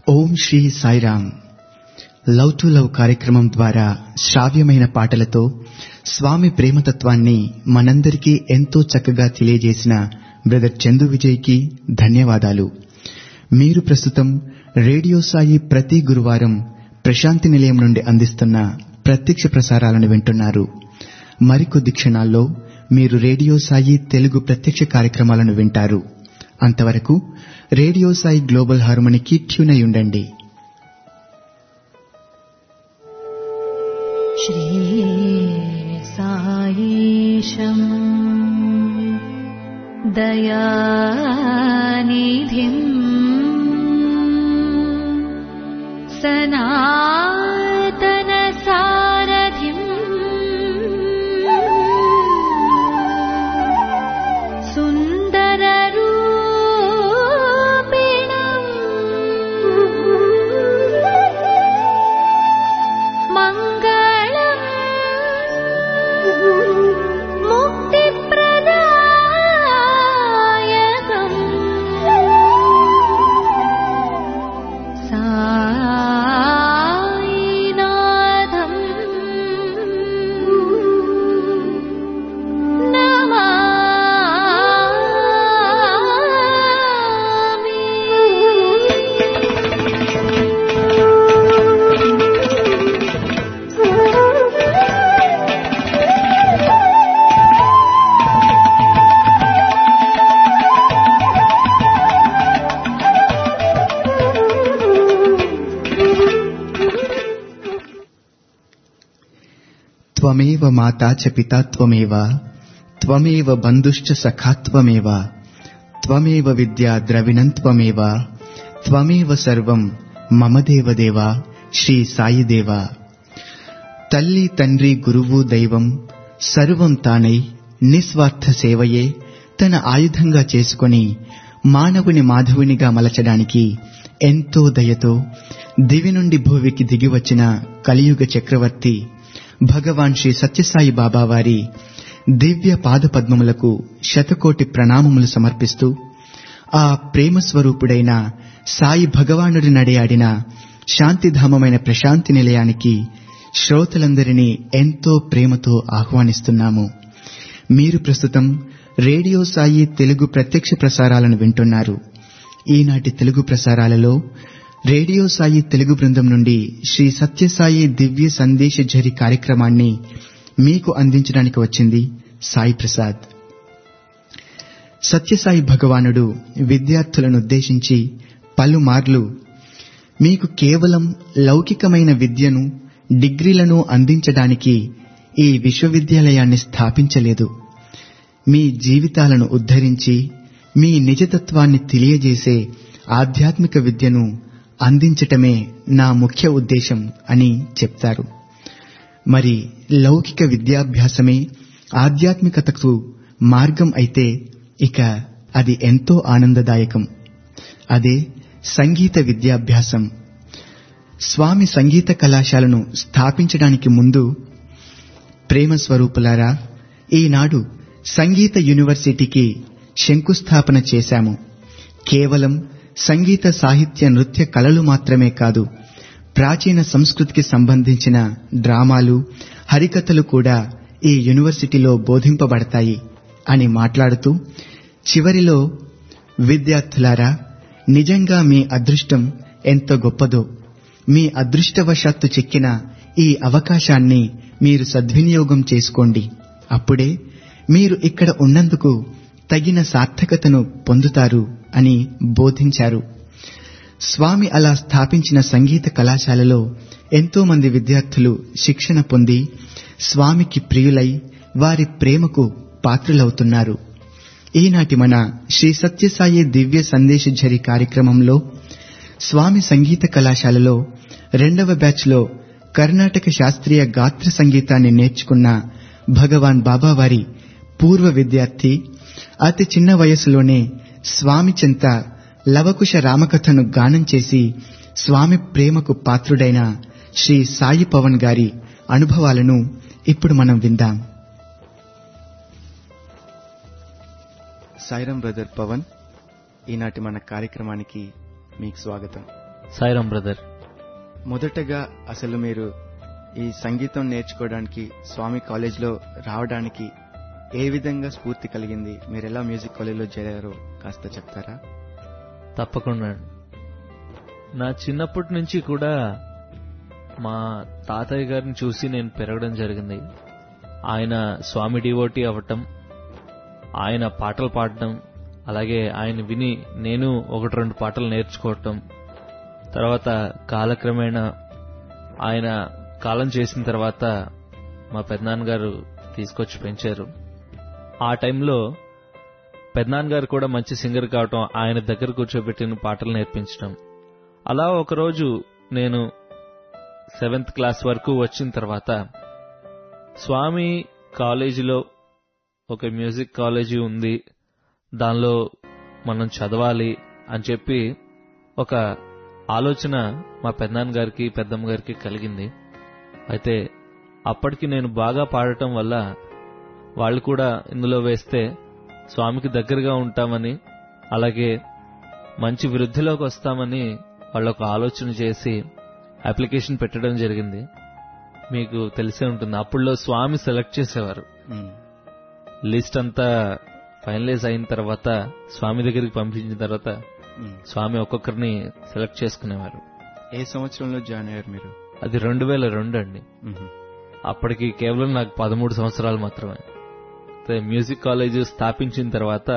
Om Shri Sairam love to love కార్యక్రమం ద్వారా శ్రావ్యమైన పాటలతో స్వామి ప్రేమతత్వాన్ని మనందరికీ ఎంతో చక్కగా తెలియజేసిన బ్రదర్ చందు విజయ్కి ధన్యవాదాలు మీరు ప్రస్తుతం రేడియో సాయి ప్రతి గురువారం ప్రశాంతి నిలయం నుండి అందిస్తున్న ప్రత్యక్ష ప్రసారాలను వింటున్నారు మరికొద్ది క్షణాల్లో మీరు రేడియో సాయి తెలుగు ప్రత్యక్ష కార్యక్రమాలను వింటారు అంతవరకు రేడియో సాయి గ్లోబల్ హార్మోనికి ట్యూన్ అయి ఉండండి श्रीसायीशम् दयानिधिम् सनातनसारथिम् सुन्दररूपिणम् मङ्गलम् मुक्तिप्रदायकम् सायिनाथम् త్వమేవ మాతా చ పితా త్వమేవ త్వమేవ బంధుశ్చ సఖా త్వమేవ త్వమేవ విద్యా ద్రవిణం త్వమేవ త్వమేవ సర్వం మమ దేవదేవ శ్రీ సాయి దేవ తల్లి తండ్రి గురువు దైవం సర్వం తానై నిస్వార్థ సేవయే తన ఆయుధంగా చేసుకొని మానవుని మాధవునిగా మలచడానికి ఎంతో దయతో దివి నుండి భూమికి దిగివచ్చిన కలియుగ చక్రవర్తి భగవాన్ శ్రీ సత్యసాయి బాబా వారి దివ్య పాదపద్మములకు శతకోటి ప్రణామములు సమర్పిస్తూ ఆ ప్రేమ స్వరూపుడైన సాయి భగవానుడి నడయాడిన శాంతిధామమైన ప్రశాంతి నిలయానికి శ్రోతలందరినీ ఎంతో ప్రేమతో ఆహ్వానిస్తున్నాము మీరు ప్రస్తుతం రేడియో సాయి తెలుగు ప్రత్యక్ష ప్రసారాలను వింటున్నారు ఈనాటి తెలుగు ప్రసారాలలో రేడియో సాయి తెలుగు బృందం నుండి శ్రీ సత్యసాయి దివ్య సందేశ ఝరి కార్యక్రమాన్ని మీకు అందించడానికి వచ్చింది సాయి ప్రసాద్ సత్యసాయి భగవానుడు విద్యార్థులను ఉద్దేశించి పలుమార్లు మీకు కేవలం లౌకికమైన విద్యను డిగ్రీలను అందించడానికి ఈ విశ్వవిద్యాలయాన్ని స్థాపించలేదు మీ జీవితాలను ఉద్ధరించి మీ నిజతత్వాన్ని తెలియజేసే ఆధ్యాత్మిక విద్యను అందించటమే నా ముఖ్య ఉద్దేశం అని చెప్తారు మరి లౌకిక విద్యాభ్యాసమే ఆధ్యాత్మికతకు మార్గం అయితే ఇక అది ఎంతో ఆనందదాయకం అదే సంగీత విద్యాభ్యాసం స్వామి సంగీత కళాశాలను స్థాపించడానికి ముందు ప్రేమ స్వరూపులారా ఈనాడు సంగీత యూనివర్సిటీకి శంకుస్థాపన చేశాము కేవలం సంగీత సాహిత్య నృత్య కళలు మాత్రమే కాదు ప్రాచీన సంస్కృతికి సంబంధించిన డ్రామాలు హరికథలు కూడా ఈ యూనివర్సిటీలో బోధింపబడతాయి అని మాట్లాడుతూ చివరిలో విద్యార్థులారా నిజంగా మీ అదృష్టం ఎంత గొప్పదో మీ అదృష్టవశాత్తు చెక్కిన ఈ అవకాశాన్ని మీరు సద్వినియోగం చేసుకోండి అప్పుడే మీరు ఇక్కడ ఉన్నందుకు తగిన సార్థకతను పొందుతారు అని బోధించారు స్వామి అలా స్థాపించిన సంగీత కళాశాలలో ఎంతో మంది విద్యార్థులు శిక్షణ పొంది స్వామికి ప్రియులై వారి ప్రేమకు పాత్రులవుతున్నారు ఈనాటి మన శ్రీ సత్యసాయి దివ్య సందేశ ఝరి కార్యక్రమంలో స్వామి సంగీత కళాశాలలో రెండవ బ్యాచ్లో కర్ణాటక శాస్త్రీయ గాత్ర సంగీతాన్ని నేర్చుకున్న భగవాన్ బాబావారి పూర్వ విద్యార్థి అతి చిన్న వయసులోనే స్వామి చెంత లవకుశ రామకథను గానం చేసి స్వామి ప్రేమకు పాత్రుడైన శ్రీ సాయి పవన్ గారి అనుభవాలను ఇప్పుడు మనం విందాం సాయిరం బ్రదర్ పవన్ ఈనాటి మన కార్యక్రమానికి మీకు స్వాగతం సాయిరాం బ్రదర్ మొదటగా అసలు మీరు ఈ సంగీతం నేర్చుకోవడానికి స్వామి కాలేజ్లో రావడానికి ఏ విధంగా స్ఫూర్తి కలిగింది మీరు ఎలా మ్యూజిక్ కాలేజ్లో చేరారో కాస్త చెప్తారా తప్పకుండా నా చిన్నప్పటి నుంచి కూడా మా తాతయ్య గారిని చూసి నేను పెరగడం జరిగింది ఆయన స్వామి డివోటీ అవ్వటం ఆయన పాటలు పాడటం అలాగే ఆయన విని నేను ఒకటి రెండు పాటలు నేర్చుకోవటం తర్వాత కాలక్రమేణా ఆయన కాలం చేసిన తర్వాత మా పెద్దనాన్నగారు తీసుకొచ్చి పెంచారు ఆ టైంలో పెద్దనాన్నగారు కూడా మంచి సింగర్ కావటం ఆయన దగ్గర కూర్చోబెట్టిన పాటలు నేర్పించడం అలా ఒకరోజు నేను సెవెంత్ క్లాస్ వరకు వచ్చిన తర్వాత స్వామి కాలేజీలో ఒక మ్యూజిక్ కాలేజీ ఉంది దానిలో మనం చదవాలి అని చెప్పి ఒక ఆలోచన మా పెద్దనాన్న గారికి పెద్దమ్మ గారికి కలిగింది అయితే అప్పటికి నేను బాగా పాడటం వల్ల వాళ్ళు కూడా ఇందులో వేస్తే స్వామికి దగ్గరగా ఉంటామని అలాగే మంచి వృద్ధిలోకి వస్తామని వాళ్ళు ఒక ఆలోచన చేసి అప్లికేషన్ పెట్టడం జరిగింది మీకు తెలిసే ఉంటుంది అప్పుడులో స్వామి సెలెక్ట్ చేసేవారు మ్మ్. లిస్ట్ అంతా ఫైనలైజ్ అయిన తర్వాత స్వామి దగ్గరికి పంపించిన తర్వాత మ్మ్. స్వామి ఒక్కొక్కరిని సెలెక్ట్ చేసుకునేవారు ఏ సంవత్సరంలో జాయిన్ అయ్యారు మీరు అది రెండు వేల రెండు అండి మ్మ్. అప్పటికి కేవలం నాకు పదమూడు సంవత్సరాలు మాత్రమే అయితే మ్యూజిక్ కాలేజ్ స్థాపించిన తర్వాత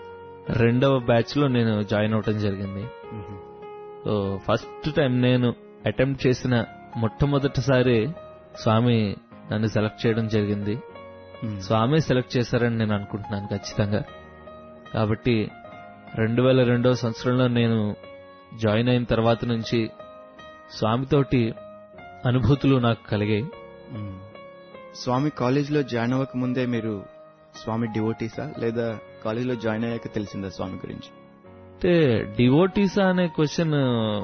రెండవ బ్యాచ్ లో నేను జాయిన్ అవటం జరిగింది మ్మ్. సో ఫస్ట్ టైం నేను అటెంప్ట్ చేసిన మొట్టమొదటిసారి స్వామి నన్ను సెలెక్ట్ చేయడం జరిగింది మ్మ్. స్వామి సెలెక్ట్ చేశారని నేను అనుకుంటున్నాను ఖచ్చితంగా కాబట్టి రెండు వేల రెండో సంవత్సరంలో నేను జాయిన్ అయిన తర్వాత నుంచి స్వామితోటి అనుభూతులు నాకు కలిగాయి మ్మ్. స్వామి కాలేజ్లో జాయిన్ అవ్వక ముందే మీరు స్వామి డివోటీసా లేదా కాలేజ్లో జాయిన్ అయ్యాక తెలిసిందా స్వామి గురించి అంటే డివోటీసా అనే క్వశ్చన్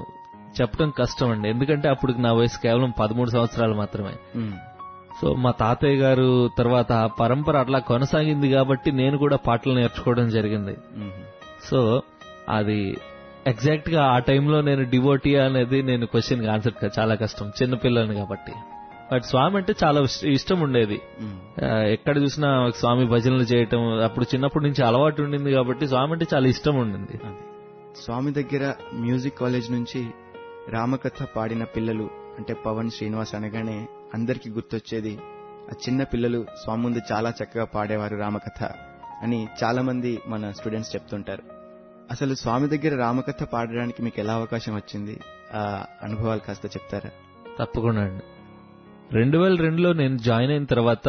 చెప్పడం కష్టం అండి ఎందుకంటే అప్పుడు నా వయసు కేవలం పదమూడు సంవత్సరాలు మాత్రమే మ్మ్. సో మా తాతయ్య గారు తర్వాత ఆ పరంపర అట్లా కొనసాగింది కాబట్టి నేను కూడా పాటలు నేర్చుకోవడం జరిగింది మ్మ్. సో అది ఎగ్జాక్ట్ గా ఆ టైంలో నేను డివోటీ అనేది నేను క్వశ్చన్ ఆన్సర్ చాలా కష్టం చిన్న పిల్లని కాబట్టి బట్ స్వామి అంటే చాలా ఇష్ట- ఇష్టం ఉండేది మ్మ్. ఆ, ఎక్కడ చూసినా స్వామి భజనలు చేయటం అప్పుడు చిన్నప్పటి నుంచి అలవాటు ఉండింది కాబట్టి స్వామి అంటే చాలా ఇష్టం ఉండింది అదే. స్వామి దగ్గర మ్యూజిక్ కాలేజ్ నుంచి రామకథ పాడిన పిల్లలు అంటే పవన్ శ్రీనివాస్ అనగానే అందరికీ గుర్తొచ్చేది ఆ చిన్న పిల్లలు స్వామి ముందు చాలా చక్కగా పాడేవారు రామకథ అని చాలా మంది మన స్టూడెంట్స్ చెప్తుంటారు అసలు స్వామి దగ్గర రామకథ పాడడానికి మీకు ఎలా అవకాశం వచ్చింది ఆ అనుభవాలు కాస్త చెప్తారా తప్పకుండా అండి రెండు వేల రెండులో నేను జాయిన్ అయిన తర్వాత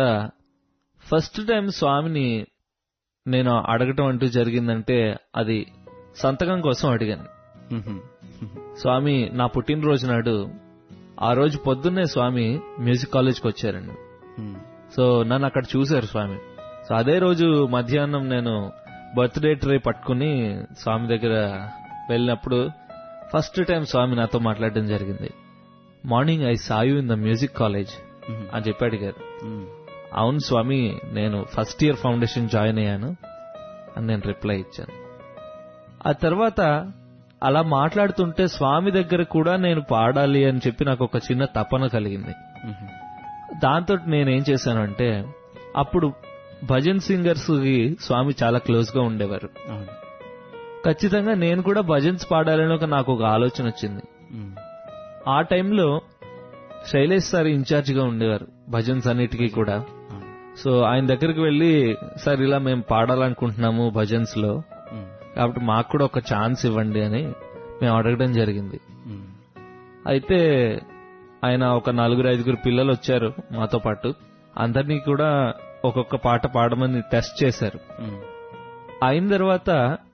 ఫస్ట్ టైం స్వామిని నేను అడగటం అంటూ జరిగిందంటే అది సంతకం కోసం అడిగాను మ్మ్. స్వామి నా పుట్టినరోజు నాడు ఆ రోజు పొద్దున్నే స్వామి మ్యూజిక్ కాలేజ్కి వచ్చారండి మ్మ్. సో నన్ను అక్కడ చూశారు స్వామి సో అదే రోజు మధ్యాహ్నం నేను బర్త్డే ట్రే పట్టుకుని స్వామి దగ్గర వెళ్ళినప్పుడు ఫస్ట్ టైం స్వామి నాతో మాట్లాడడం జరిగింది morning I saw you in the music college hmm. అని చెప్పి అడిగారు మ్మ్. అవును స్వామి నేను ఫస్ట్ ఇయర్ ఫౌండేషన్ జాయిన్ అయ్యాను అని నేను రిప్లై ఇచ్చాను ఆ తర్వాత అలా మాట్లాడుతుంటే స్వామి దగ్గర కూడా నేను పాడాలి అని చెప్పి నాకు ఒక చిన్న తపన కలిగింది మ్మ్. దాంతో నేనేం చేశానంటే అప్పుడు భజన్ సింగర్స్ కి స్వామి చాలా క్లోజ్ గా ఉండేవారు అవును ఖచ్చితంగా నేను కూడా భజన్స్ పాడాలని ఒక నాకు ఒక ఆలోచన వచ్చింది మ్మ్. ఆ టైంలో శైలేష్ సార్ ఇన్ఛార్జ్ గా ఉండేవారు భజన్స్ అన్నిటికీ కూడా అవును సో ఆయన దగ్గరికి వెళ్ళి సార్ ఇలా మేము పాడాలనుకుంటున్నాము భజన్స్ లో మ్మ్. కాబట్టి మాకు కూడా ఒక ఛాన్స్ ఇవ్వండి అని మేము అడగడం జరిగింది మ్మ్. అయితే ఆయన ఒక నలుగురు ఐదుగురు పిల్లలు వచ్చారు మాతో పాటు అందరినీ కూడా ఒక్కొక్క పాట పాడమని టెస్ట్ చేశారు మ్మ్. అయిన తర్వాత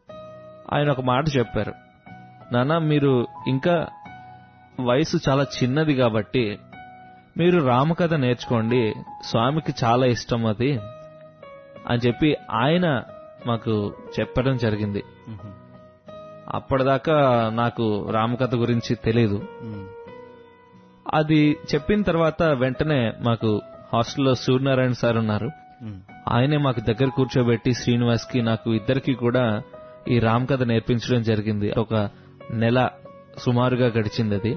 ఆయన ఒక మాట చెప్పారు నాన్న మీరు ఇంకా వయసు చాలా చిన్నది కాబట్టి మీరు రామకథ నేర్చుకోండి స్వామికి చాలా ఇష్టం అది అని చెప్పి ఆయన మాకు చెప్పడం జరిగింది మ్మ్. అప్పటిదాకా నాకు రామకథ గురించి తెలీదు మ్మ్. అది చెప్పిన తర్వాత వెంటనే మాకు హాస్టల్లో సూర్యనారాయణ సార్ ఉన్నారు మ్మ్. ఆయనే మాకు దగ్గర కూర్చోబెట్టి శ్రీనివాస్ కి నాకు ఇద్దరికి కూడా ఈ రామ్ కథ నేర్పించడం జరిగింది ఒక నెల సుమారుగా గడిచింది అది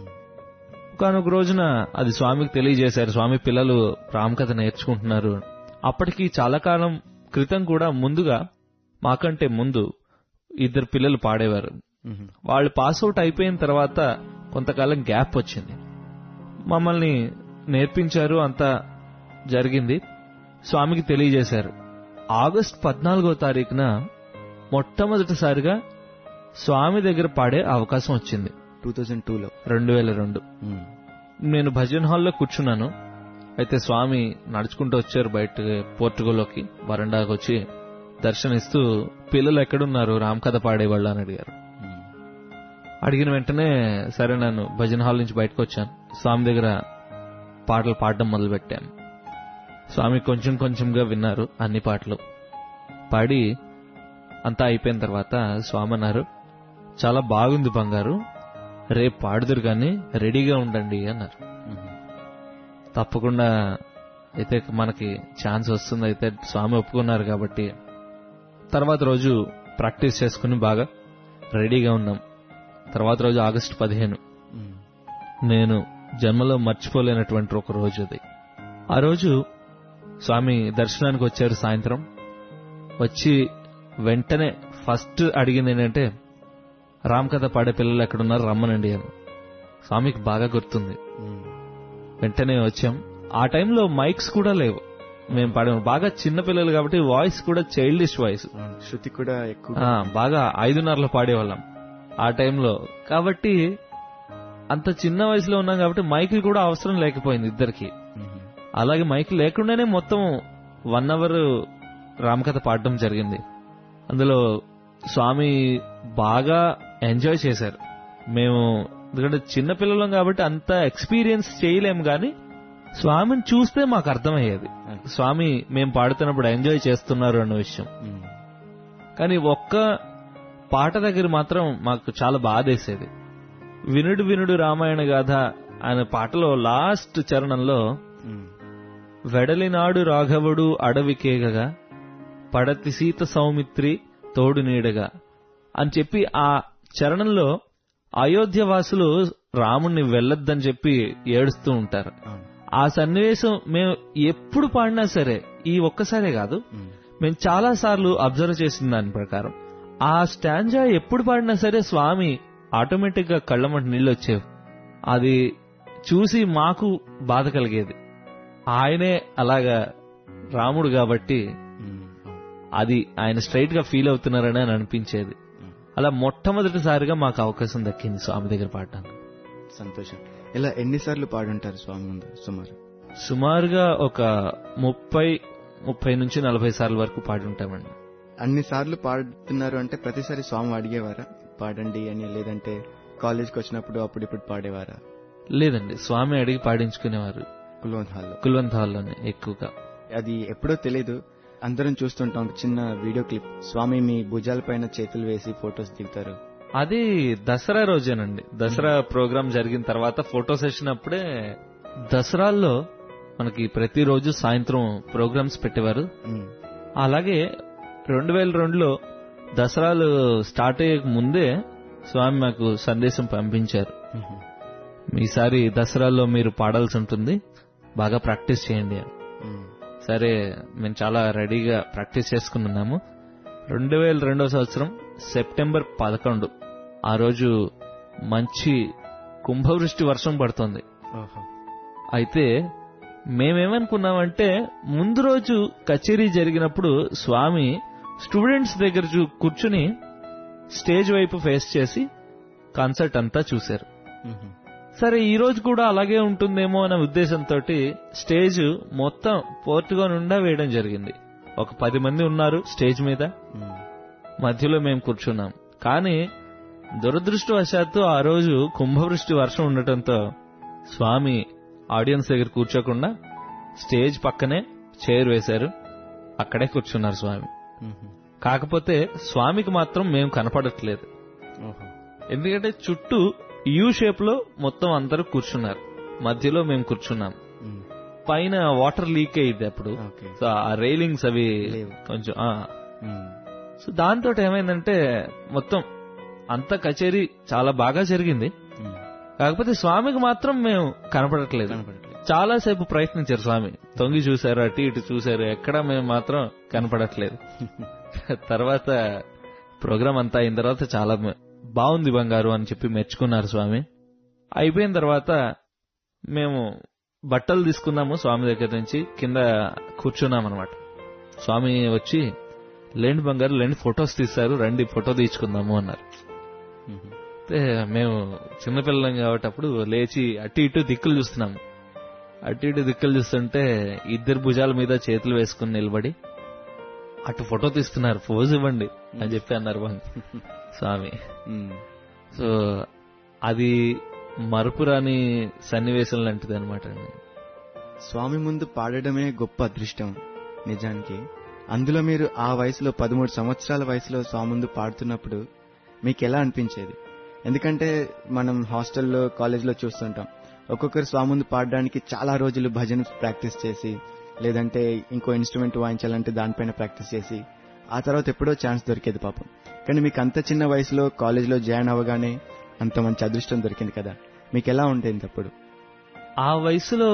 ఒకనొక రోజున అది స్వామికి తెలియజేశారు స్వామి పిల్లలు ప్రాముఖ్యత నేర్చుకుంటున్నారు అప్పటికి చాలా కాలం క్రితం కూడా ముందుగా మాకంటే ముందు ఇద్దరు పిల్లలు పాడేవారు వాళ్ళు పాస్అవుట్ అయిపోయిన తర్వాత కొంతకాలం గ్యాప్ వచ్చింది మమ్మల్ని నేర్పించారు అంతా జరిగింది స్వామికి తెలియజేశారు ఆగస్ట్ పద్నాలుగో తారీఖున మొట్టమొదటిసారిగా స్వామి దగ్గర పాడే అవకాశం వచ్చింది టూ థౌజండ్ టూలో రెండు వేల రెండు నేను భజన్ హాల్లో కూర్చున్నాను అయితే స్వామి నడుచుకుంటూ వచ్చారు బయట పోర్టుగల్లోకి వరండాకి వచ్చి దర్శనిస్తూ పిల్లలు ఎక్కడున్నారు రామ్ కథ పాడేవాళ్ళు అని అడిగారు అడిగిన వెంటనే సరే నన్ను భజన్ హాల్ నుంచి బయటకు వచ్చాను స్వామి దగ్గర పాటలు పాడడం మొదలు పెట్టాను స్వామి కొంచెం కొంచెంగా విన్నారు అన్ని పాటలు పాడి అంతా అయిపోయిన తర్వాత స్వామి అన్నారు చాలా బాగుంది బంగారు రేపు పాడుదురు కానీ రెడీగా ఉండండి అన్నారు తప్పకుండా అయితే మనకి ఛాన్స్ వస్తుంది అయితే స్వామి ఒప్పుకున్నారు కాబట్టి తర్వాత రోజు ప్రాక్టీస్ చేసుకుని బాగా రెడీగా ఉన్నాం తర్వాత రోజు ఆగస్టు పదిహేను నేను జన్మలో మర్చిపోలేనటువంటి ఒక రోజు అది ఆ రోజు స్వామి దర్శనానికి వచ్చారు సాయంత్రం వచ్చి వెంటనే ఫస్ట్ అడిగింది ఏంటంటే రామ్ కథ పాడే పిల్లలు ఎక్కడున్నారు రమ్మనండి అని స్వామికి బాగా గుర్తుంది వెంటనే వచ్చాం ఆ టైంలో మైక్స్ కూడా లేవు మేము పాడాము బాగా చిన్న పిల్లలు కాబట్టి వాయిస్ కూడా చైల్డిష్ వాయిస్ శృతి కూడా ఎక్కువ ఆ, బాగా ఐదున్నరలో పాడేవాళ్ళం ఆ టైంలో కాబట్టి అంత చిన్న వయసులో ఉన్నాం కాబట్టి మైకులు కూడా అవసరం లేకపోయింది ఇద్దరికి అలాగే మైక్ లేకుండానే మొత్తం వన్ అవర్ రామకథ పాడడం జరిగింది అందులో స్వామి బాగా ఎంజాయ్ చేశారు మేము ఎందుకంటే చిన్న పిల్లలం కాబట్టి అంత ఎక్స్పీరియన్స్ చేయలేము గాని స్వామిని చూస్తే మాకు అర్థమయ్యేది స్వామి మేము పాడుతున్నప్పుడు ఎంజాయ్ చేస్తున్నారు అన్న విషయం కానీ ఒక్క పాట దగ్గర మాత్రం మాకు చాలా బాధేసేది వినుడు వినుడు రామాయణ గాథ అనే పాటలో లాస్ట్ చరణంలో వెడలినాడు రాఘవుడు అడవికేగగా పడతి సీత సౌమిత్రి తోడు నీడగా అని చెప్పి ఆ చరణంలో అయోధ్య వాసులు రాముణ్ణి వెళ్ళొద్దని చెప్పి ఏడుస్తూ ఉంటారు ఆ సన్నివేశం మేము ఎప్పుడు పాడినా సరే ఈ ఒక్కసారే కాదు మేము చాలా సార్లు అబ్జర్వ్ చేసిన దాని ప్రకారం ఆ స్టాంజా ఎప్పుడు పాడినా సరే స్వామి ఆటోమేటిక్ గా కళ్ళమంట నీళ్ళు వచ్చేవి అది చూసి మాకు బాధ కలిగేది ఆయనే అలాగా రాముడు కాబట్టి అది ఆయన స్ట్రైట్ గా ఫీల్ అవుతున్నారని అని అనిపించేది అలా మొట్టమొదటిసారిగా మాకు అవకాశం దక్కింది స్వామి దగ్గర పాడటానికి సంతోషం ఇలా ఎన్నిసార్లు పాడుంటారు స్వామి ముందు సుమారు సుమారుగా ఒక ముప్పై ముప్పై నుంచి నలభై సార్లు వరకు పాడి ఉంటామండి అన్ని సార్లు పాడుతున్నారు అంటే ప్రతిసారి స్వామి అడిగేవారా పాడండి అని లేదంటే కాలేజ్కి వచ్చినప్పుడు అప్పుడు ఇప్పుడు పాడేవారా లేదండి స్వామి అడిగి పాడించుకునేవారు కుల్వంత్ హాల్లో కుల్వంత్ హాల్లోనే ఎక్కువగా అది ఎప్పుడో తెలీదు అందరం చూస్తుంటాం ఒక చిన్న వీడియో క్లిప్ స్వామి మీ భుజాల పైన చేతులు వేసి ఫొటోస్ దిగుతారు అది దసరా రోజేనండి దసరా ప్రోగ్రామ్ జరిగిన తర్వాత ఫోటో సెషన్ అప్పుడే దసరాల్లో మనకి ప్రతిరోజు సాయంత్రం ప్రోగ్రామ్స్ పెట్టేవారు ఉమ్, అలాగే రెండు వేల రెండులో దసరాలు స్టార్ట్ అయ్యే ముందే స్వామి మాకు సందేశం పంపించారు ఉహు, ఈసారి దసరాల్లో మీరు పాడాల్సి ఉంటుంది బాగా ప్రాక్టీస్ చేయండి అని ఉమ్, సరే మేము చాలా రెడీగా ప్రాక్టీస్ చేసుకున్నాము రెండు వేల రెండో సంవత్సరం సెప్టెంబర్ పదకొండు ఆ రోజు మంచి కుంభవృష్టి వర్షం పడుతోంది ఓహో అయితే మేమేమనుకున్నామంటే ముందు రోజు కచేరీ జరిగినప్పుడు స్వామి స్టూడెంట్స్ దగ్గర చూ- కూర్చుని స్టేజ్ వైపు ఫేస్ చేసి కాన్సర్ట్ అంతా చూశారు ఉహు, సరే ఈ రోజు కూడా అలాగే ఉంటుందేమో అనే ఉద్దేశంతో స్టేజ్ మొత్తం పోర్టుగా నుండా వేయడం జరిగింది ఒక పది మంది ఉన్నారు స్టేజ్ మీద ఉమ్, మధ్యలో మేము కూర్చున్నాం కానీ దురదృష్టవశాత్తు ఆ రోజు కుంభవృష్టి వర్షం ఉండటంతో స్వామి ఆడియన్స్ దగ్గర కూర్చోకుండా స్టేజ్ పక్కనే చైర్ వేశారు అక్కడే కూర్చున్నారు స్వామి ఉహు, కాకపోతే స్వామికి మాత్రం మేము కనపడట్లేదు ఓహో ఎందుకంటే చుట్టూ యూ షేప్ లో మొత్తం అందరూ కూర్చున్నారు మధ్యలో మేము కూర్చున్నాం ఉమ్, పైన వాటర్ లీక్ అయ్యింది అప్పుడు ఓకే సో ఆ రైలింగ్స్ అవి లేవు. కొంచెం ఆ. ఉమ్, సో దాంతో ఏమైందంటే మొత్తం అంత కచేరీ చాలా బాగా జరిగింది ఉమ్. కాకపోతే స్వామికి మాత్రం మేము కనపడట్లేదు కనపడట్లేదు చాలా సేపు ప్రయత్నించారు స్వామి తొంగి చూశారు అటు ఇటు చూశారు ఎక్కడా మేము మాత్రం కనపడట్లేదు తర్వాత ప్రోగ్రామ్ అంతా అయిన తర్వాత చాలా మ- బాగుంది బంగారు అని చెప్పి మెచ్చుకున్నారు స్వామి అయిపోయిన తర్వాత మేము బట్టలు తీసుకున్నాము స్వామి దగ్గర నుంచి కింద కూర్చున్నాం అనమాట స్వామి వచ్చి లేండి బంగారు లేండి ఫొటోస్ తీస్తారు రండి ఫోటో తీర్చుకుందాము అన్నారు ఉమ్. అయితే మేము చిన్నపిల్లలం కాబట్టి అప్పుడు లేచి అటు ఇటు దిక్కులు చూస్తున్నాము అటు ఇటు దిక్కులు చూస్తుంటే ఇద్దరు భుజాల మీద చేతులు వేసుకుని నిలబడి అటు ఫోటో తీస్తున్నారు పోజ్ ఇవ్వండి అని చెప్పి అన్నారు బంగ్ స్వామి ఉమ్. సో అది మరపురాని సన్నివేశం లాంటిది అనమాట అండి స్వామి ముందు పాడడమే గొప్ప అదృష్టం నిజానికి అందులో మీరు ఆ వయసులో పదమూడు సంవత్సరాల వయసులో స్వామి ముందు పాడుతున్నప్పుడు మీకు ఎలా అనిపించేది ఎందుకంటే మనం హాస్టల్లో కాలేజ్లో చూస్తుంటాం ఒక్కొక్కరు స్వామి ముందు పాడడానికి చాలా రోజులు భజన ప్రాక్టీస్ చేసి లేదంటే ఇంకో ఇన్స్ట్రుమెంట్ వాయించాలంటే దానిపైన ప్రాక్టీస్ చేసి ఆ తర్వాత ఎప్పుడో ఛాన్స్ దొరికేది పాపం కానీ మీకు అంత చిన్న వయసులో కాలేజ్లో జాయిన్ అవ్వగానే అంత మంచి అదృష్టం దొరికింది కదా మీకు ఎలా ఉండేది అప్పుడు ఆ వయసులో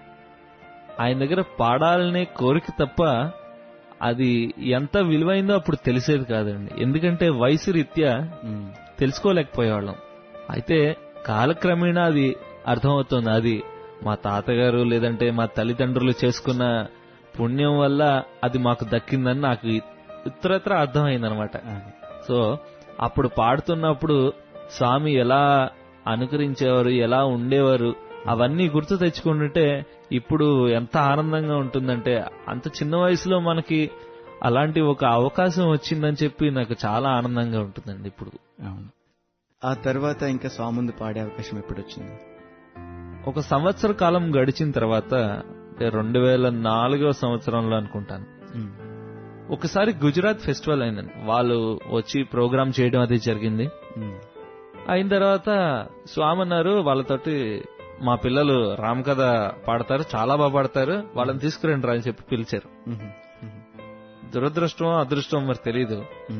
ఆయన దగ్గర పాడాలనే కోరిక తప్ప అది ఎంత విలువైందో అప్పుడు తెలిసేది కాదండి ఎందుకంటే వయసు రీత్యా తెలుసుకోలేకపోయేవాళ్ళం అయితే కాలక్రమేణా అది అర్థమవుతుంది అది మా తాతగారు లేదంటే మా తల్లిదండ్రులు చేసుకున్న పుణ్యం వల్ల అది మాకు దక్కిందని నాకు ఇతరత్ర అర్థమైందనమాట సో అప్పుడు పాడుతున్నప్పుడు స్వామి ఎలా అనుకరించేవారు ఎలా ఉండేవారు అవన్నీ గుర్తు తెచ్చుకుంటుంటే ఇప్పుడు ఎంత ఆనందంగా ఉంటుందంటే అంత చిన్న వయసులో మనకి అలాంటి ఒక అవకాశం వచ్చిందని చెప్పి నాకు చాలా ఆనందంగా ఉంటుందండి ఇప్పుడు అవును ఆ తర్వాత ఇంకా స్వామి ముందు పాడే అవకాశం ఎప్పుడు వచ్చింది ఒక సంవత్సర కాలం గడిచిన తర్వాత అంటే రెండు వేల నాలుగో సంవత్సరంలో అనుకుంటాను ఒకసారి గుజరాత్ ఫెస్టివల్ అయిందండి వాళ్ళు వచ్చి ప్రోగ్రామ్ చేయడం అది జరిగింది అయిన తర్వాత స్వామి అన్నారు వాళ్ళతోటి మా పిల్లలు రామ్ కథ పాడతారు చాలా బాగా పాడతారు వాళ్ళని తీసుకురండి రా అని చెప్పి పిలిచారు దురదృష్టం అదృష్టం మరి తెలీదు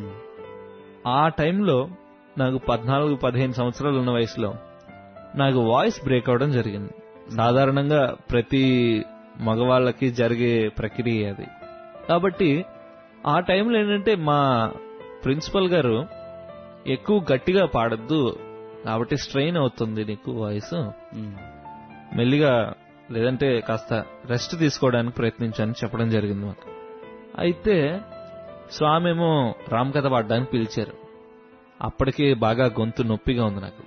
ఆ టైంలో నాకు పద్నాలుగు పదిహేను సంవత్సరాలు ఉన్న వయసులో నాకు వాయిస్ బ్రేక్ అవడం జరిగింది సాధారణంగా ప్రతి మగవాళ్ళకి జరిగే ప్రక్రియ అది కాబట్టి ఆ టైంలో ఏంటంటే మా ప్రిన్సిపల్ గారు ఎక్కువ గట్టిగా పాడద్దు కాబట్టి స్ట్రెయిన్ అవుతుంది నీకు వాయిస్ మెల్లిగా లేదంటే కాస్త రెస్ట్ తీసుకోవడానికి ప్రయత్నించని చెప్పడం జరిగింది మాకు అయితే స్వామి ఏమో రామ్ కథ పాడడానికి పిలిచారు అప్పటికే బాగా గొంతు నొప్పిగా ఉంది నాకు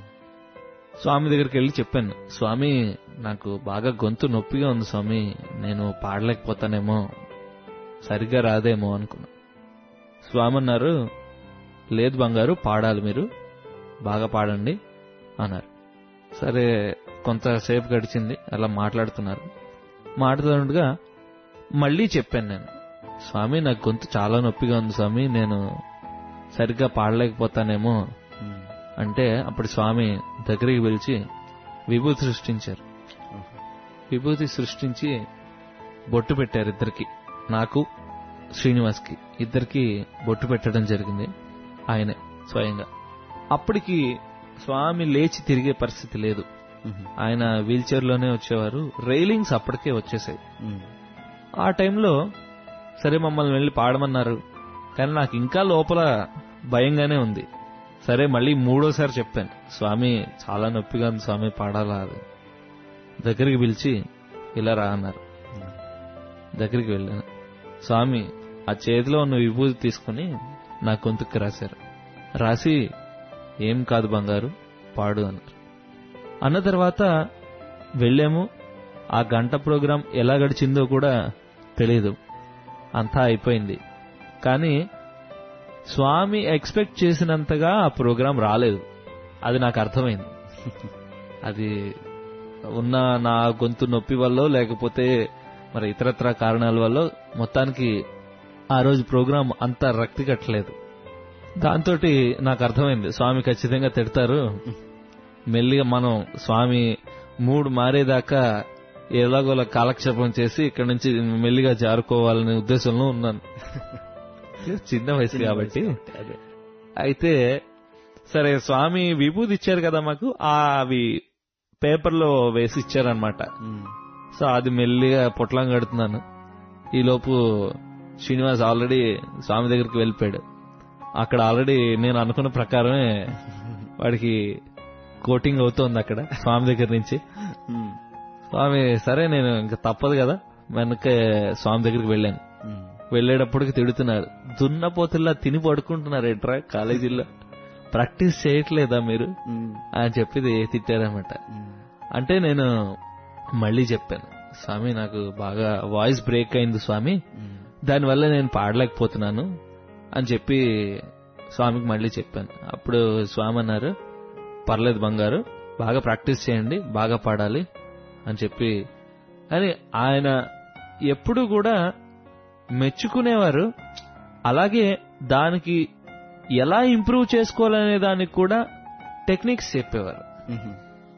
స్వామి దగ్గరికి వెళ్ళి చెప్పాను స్వామి నాకు బాగా గొంతు నొప్పిగా ఉంది స్వామి నేను పాడలేకపోతానేమో సరిగ్గా రాదేమో అనుకున్నా స్వామి అన్నారు లేదు బంగారు పాడాలి మీరు బాగా పాడండి అన్నారు సరే కొంతసేపు గడిచింది అలా మాట్లాడుతున్నారు మాట్లాడుతుండగా మళ్ళీ చెప్పాను నేను స్వామి నాకు గొంతు చాలా నొప్పిగా ఉంది స్వామి నేను సరిగ్గా పాడలేకపోతానేమో అంటే అప్పుడు స్వామి దగ్గరికి పిలిచి విభూతి సృష్టించారు విభూతి సృష్టించి బొట్టు పెట్టారు ఇద్దరికి నాకు శ్రీనివాస్కి ఇద్దరికి బొట్టు పెట్టడం జరిగింది ఆయనే స్వయంగా అప్పటికి స్వామి లేచి తిరిగే పరిస్థితి లేదు ఆయన వీల్ చైర్ లోనే వచ్చేవారు రైలింగ్స్ అప్పటికే వచ్చేసాయి ఆ టైంలో సరే మమ్మల్ని వెళ్ళి పాడమన్నారు కానీ నాకు ఇంకా లోపల భయంగానే ఉంది సరే మళ్ళీ మూడోసారి చెప్పాను స్వామి చాలా నొప్పిగా ఉంది స్వామి పాడాలా అది దగ్గరికి పిలిచి ఇలా రా అన్నారు దగ్గరికి వెళ్ళాను స్వామి ఆ చేతిలో ఉన్న విభూతి తీసుకుని నా గొంతుకి రాశారు రాసి ఏం కాదు బంగారు పాడు అన్నారు అన్న తర్వాత వెళ్ళాము ఆ గంట ప్రోగ్రాం ఎలా గడిచిందో కూడా తెలియదు అంతా అయిపోయింది కానీ స్వామి ఎక్స్పెక్ట్ చేసినంతగా ఆ ప్రోగ్రాం రాలేదు అది నాకు అర్థమైంది అది ఉన్న నా గొంతు నొప్పి వల్ల లేకపోతే మరి ఇతరత్ర కారణాల వల్ల మొత్తానికి ఆ రోజు ప్రోగ్రాం అంత రక్తి కట్టలేదు దాంతో నాకు అర్థమైంది స్వామి ఖచ్చితంగా తిడతారు మెల్లిగా మనం స్వామి మూడు మారేదాకా ఎలాగోలా కాలక్షేపం చేసి ఇక్కడ నుంచి మెల్లిగా జారుకోవాలనే ఉద్దేశంలో ఉన్నాను చిన్న వయసు కాబట్టి అయితే సరే స్వామి విభూతి ఇచ్చారు కదా మాకు ఆ అవి పేపర్లో వేసి ఇచ్చారనమాట ఉమ్. సో అది మెల్లిగా పొట్లం కడుతున్నాను ఈ లోపు శ్రీనివాస్ ఆల్రెడీ స్వామి దగ్గరికి వెళ్ళిపోయాడు అక్కడ ఆల్రెడీ నేను అనుకున్న ప్రకారమే వాడికి కోటింగ్ అవుతోంది అక్కడ స్వామి దగ్గర నుంచి ఉమ్. స్వామి సరే నేను ఇంకా తప్పదు కదా వెనక స్వామి దగ్గరికి వెళ్ళాను ఉమ్. వెళ్ళేటప్పటికి తిడుతున్నారు దున్నపోతుల్లా తిని పడుకుంటున్నారు ఏంట్రా కాలేజీలో ప్రాక్టీస్ చేయట్లేదా మీరు ఉమ్. అని చెప్పి తిట్టారన్నమాట ఉమ్. అంటే నేను మళ్ళీ చెప్పాను స్వామి నాకు బాగా వాయిస్ బ్రేక్ అయింది స్వామి ఉమ్. దానివల్ల నేను పాడలేకపోతున్నాను అని చెప్పి స్వామికి మళ్ళీ చెప్పాను అప్పుడు స్వామి అన్నారు పర్లేదు బంగారు బాగా ప్రాక్టీస్ చేయండి బాగా పాడాలి అని చెప్పి అని ఆయన ఎప్పుడు కూడా మెచ్చుకునేవారు అలాగే దానికి ఎలా ఇంప్రూవ్ చేసుకోవాలనే దానికి కూడా టెక్నిక్స్ చెప్పేవారు ఉమ్.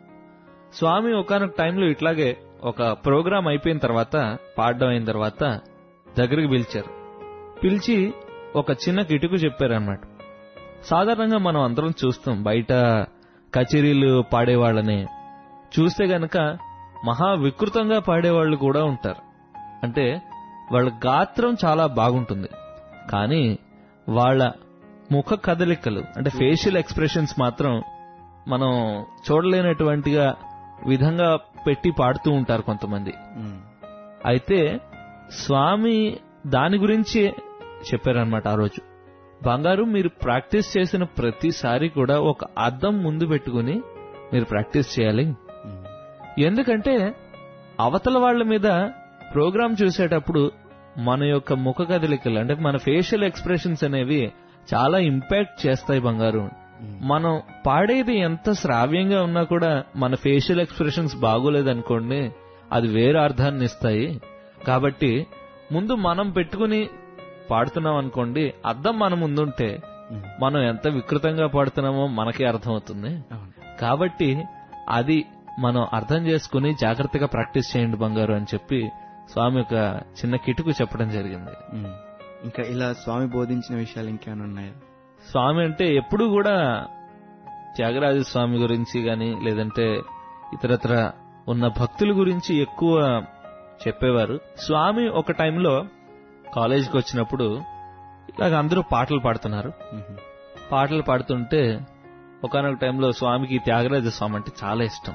స్వామి ఒకనొక టైంలో ఇట్లాగే ఒక ప్రోగ్రామ్ అయిపోయిన తర్వాత పాడడం అయిన తర్వాత దగ్గరికి పిలిచారు పిలిచి ఒక చిన్న కిటుకు చెప్పారన్నమాట సాధారణంగా మనం అందరం చూస్తాం బయట కచేరీలు పాడేవాళ్ళని చూస్తే గనక మహా వికృతంగా పాడేవాళ్ళు కూడా ఉంటారు అంటే వాళ్ళ గాత్రం చాలా బాగుంటుంది కానీ వాళ్ళ ముఖ కదలికలు అంటే ఫేషియల్ ఎక్స్ప్రెషన్స్ మాత్రం మనం చూడలేనటువంటిగా విధంగా పెట్టి పాడుతూ ఉంటారు కొంతమంది ఉమ్. అయితే స్వామి దాని గురించి చెప్పారనమాట ఆ రోజు బంగారు మీరు ప్రాక్టీస్ చేసిన ప్రతిసారి కూడా ఒక అద్దం ముందు పెట్టుకుని మీరు ప్రాక్టీస్ చేయాలి ఉమ్. ఎందుకంటే అవతల వాళ్ళ మీద ప్రోగ్రామ్ చూసేటప్పుడు మన యొక్క ముఖ కదలికలు అంటే మన ఫేషియల్ ఎక్స్ప్రెషన్స్ అనేవి చాలా ఇంపాక్ట్ చేస్తాయి బంగారు ఉమ్. మనం పాడేది ఎంత శ్రావ్యంగా ఉన్నా కూడా మన ఫేషియల్ ఎక్స్ప్రెషన్స్ బాగోలేదనుకోండి అది వేరే అర్థాన్ని ఇస్తాయి కాబట్టి ముందు మనం పెట్టుకుని పాడుతున్నాం అనుకోండి అర్థం మన ముందుంటే ఉమ్. మనం ఎంత వికృతంగా పాడుతున్నామో మనకే అర్థమవుతుంది అవును. కాబట్టి అది మనం అర్థం చేసుకుని జాగ్రత్తగా ప్రాక్టీస్ చేయండి బంగారు అని చెప్పి స్వామి ఒక చిన్న కిటుకు చెప్పడం జరిగింది ఉమ్. ఇంకా ఇలా స్వామి బోధించిన విషయాలు ఇంకేమైనా ఉన్నాయా స్వామి అంటే ఎప్పుడు కూడా త్యాగరాజ స్వామి గురించి గాని లేదంటే ఇతరత్ర ఉన్న భక్తుల గురించి ఎక్కువ చెప్పేవారు స్వామి ఒక టైంలో కాలేజీకి వచ్చినప్పుడు ఇలాగ అందరూ పాటలు పాడుతున్నారు ఉమ్. పాటలు పాడుతుంటే ఒకనొక టైంలో స్వామికి త్యాగరాజ స్వామి అంటే చాలా ఇష్టం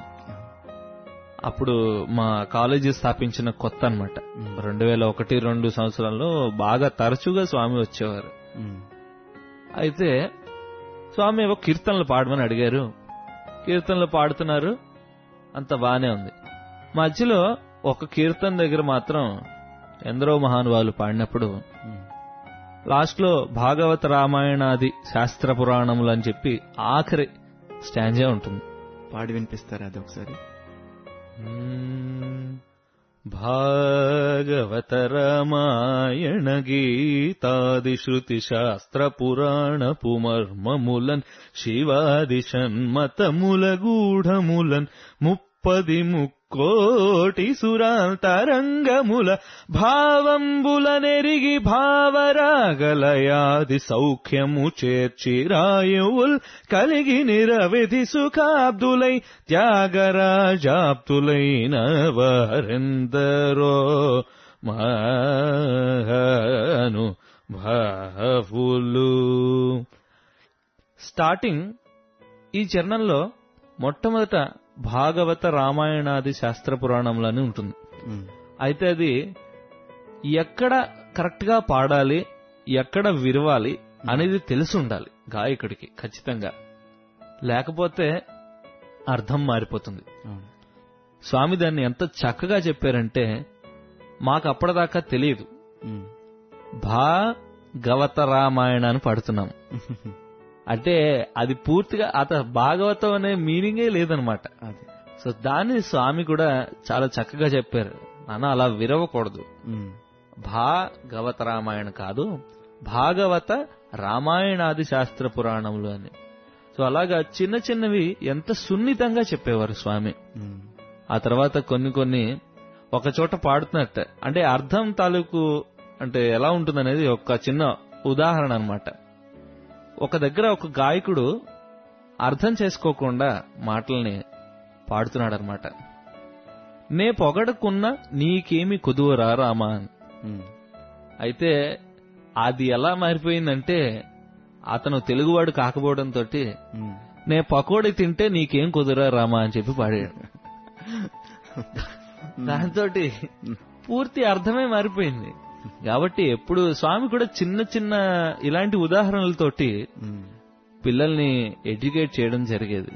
అప్పుడు మా కాలేజీ స్థాపించిన కొత్త అన్నమాట ఉమ్. రెండు వేల ఒకటి రెండు సంవత్సరాల్లో బాగా తరచుగా స్వామి వచ్చేవారు ఉమ్. అయితే స్వామి ఏవో కీర్తనలు పాడమని అడిగారు కీర్తనలు పాడుతున్నారు అంత బానే ఉంది మధ్యలో ఒక కీర్తన దగ్గర మాత్రం ఎందరో మహానుభావులు పాడినప్పుడు ఉమ్. లాస్ట్ లో భాగవత రామాయణాది శాస్త్ర పురాణములు అని చెప్పి ఆఖరి స్టాంజే ఉంటుంది పాడి వినిపిస్తారా అది ఒకసారి మ్మ్. భాగవత రామాయణ గీతాది శృతి శాస్త్ర పురాణ పుమర్మములన్ శివాది షణ్మతముల గూఢములన్ ముప్పది ముక్కోటి సురాంతరంగముల భావంబుల నెరిగి భావరాగలయాది సౌఖ్యము చేర్చి రాయువుల్ కలిగి నిరవధి సుఖాబ్దులై త్యాగరాజాప్తులైన వారెందరో మహాను భావులు స్టార్టింగ్ ఈ చరణంలో మొట్టమొదట భాగవత రామాయణాది శాస్త్ర పురాణములని ఉంటుంది ఉమ్. అయితే అది ఎక్కడ కరెక్ట్ గా పాడాలి ఎక్కడ విరవాలి అనేది తెలిసి ఉండాలి గాయకుడికి ఖచ్చితంగా లేకపోతే అర్థం మారిపోతుంది అవును. స్వామి దాన్ని ఎంత చక్కగా చెప్పారంటే మాకు అప్పటిదాకా తెలియదు ఉమ్. భాగవత రామాయణ అని పడుతున్నాం అంటే అది పూర్తిగా అత భాగవతం అనే మీనింగే లేదనమాట అది సో దాన్ని స్వామి కూడా చాలా చక్కగా చెప్పారు నాన్న అలా విరవకూడదు ఉమ్. భాగవత రామాయణ కాదు భాగవత రామాయణాది శాస్త్ర పురాణములు అని సో అలాగా చిన్న చిన్నవి ఎంత సున్నితంగా చెప్పేవారు స్వామి ఉమ్. ఆ తర్వాత కొన్ని కొన్ని ఒక చోట పాడుతున్నట్టు అంటే అర్థం తాలూకు అంటే ఎలా ఉంటుందనేది ఒక చిన్న ఉదాహరణ అన్నమాట ఒక దగ్గర ఒక గాయకుడు అర్థం చేసుకోకుండా మాటల్ని పాడుతున్నాడనమాట నే పొగడకున్న నీకేమి కుదువరా రామా అని ఉమ్, అయితే అది ఎలా మారిపోయిందంటే అతను తెలుగువాడు కాకపోవడంతో ఉమ్. నే పకోడీ తింటే నీకేం కుదరా రామా అని చెప్పి పాడాడు దాంతో పూర్తి అర్థమే మారిపోయింది కాబట్టి ఎప్పుడు స్వామి కూడా చిన్న చిన్న ఇలాంటి ఉదాహరణలతోటి ఉమ్. పిల్లల్ని ఎడ్యుకేట్ చేయడం జరిగేది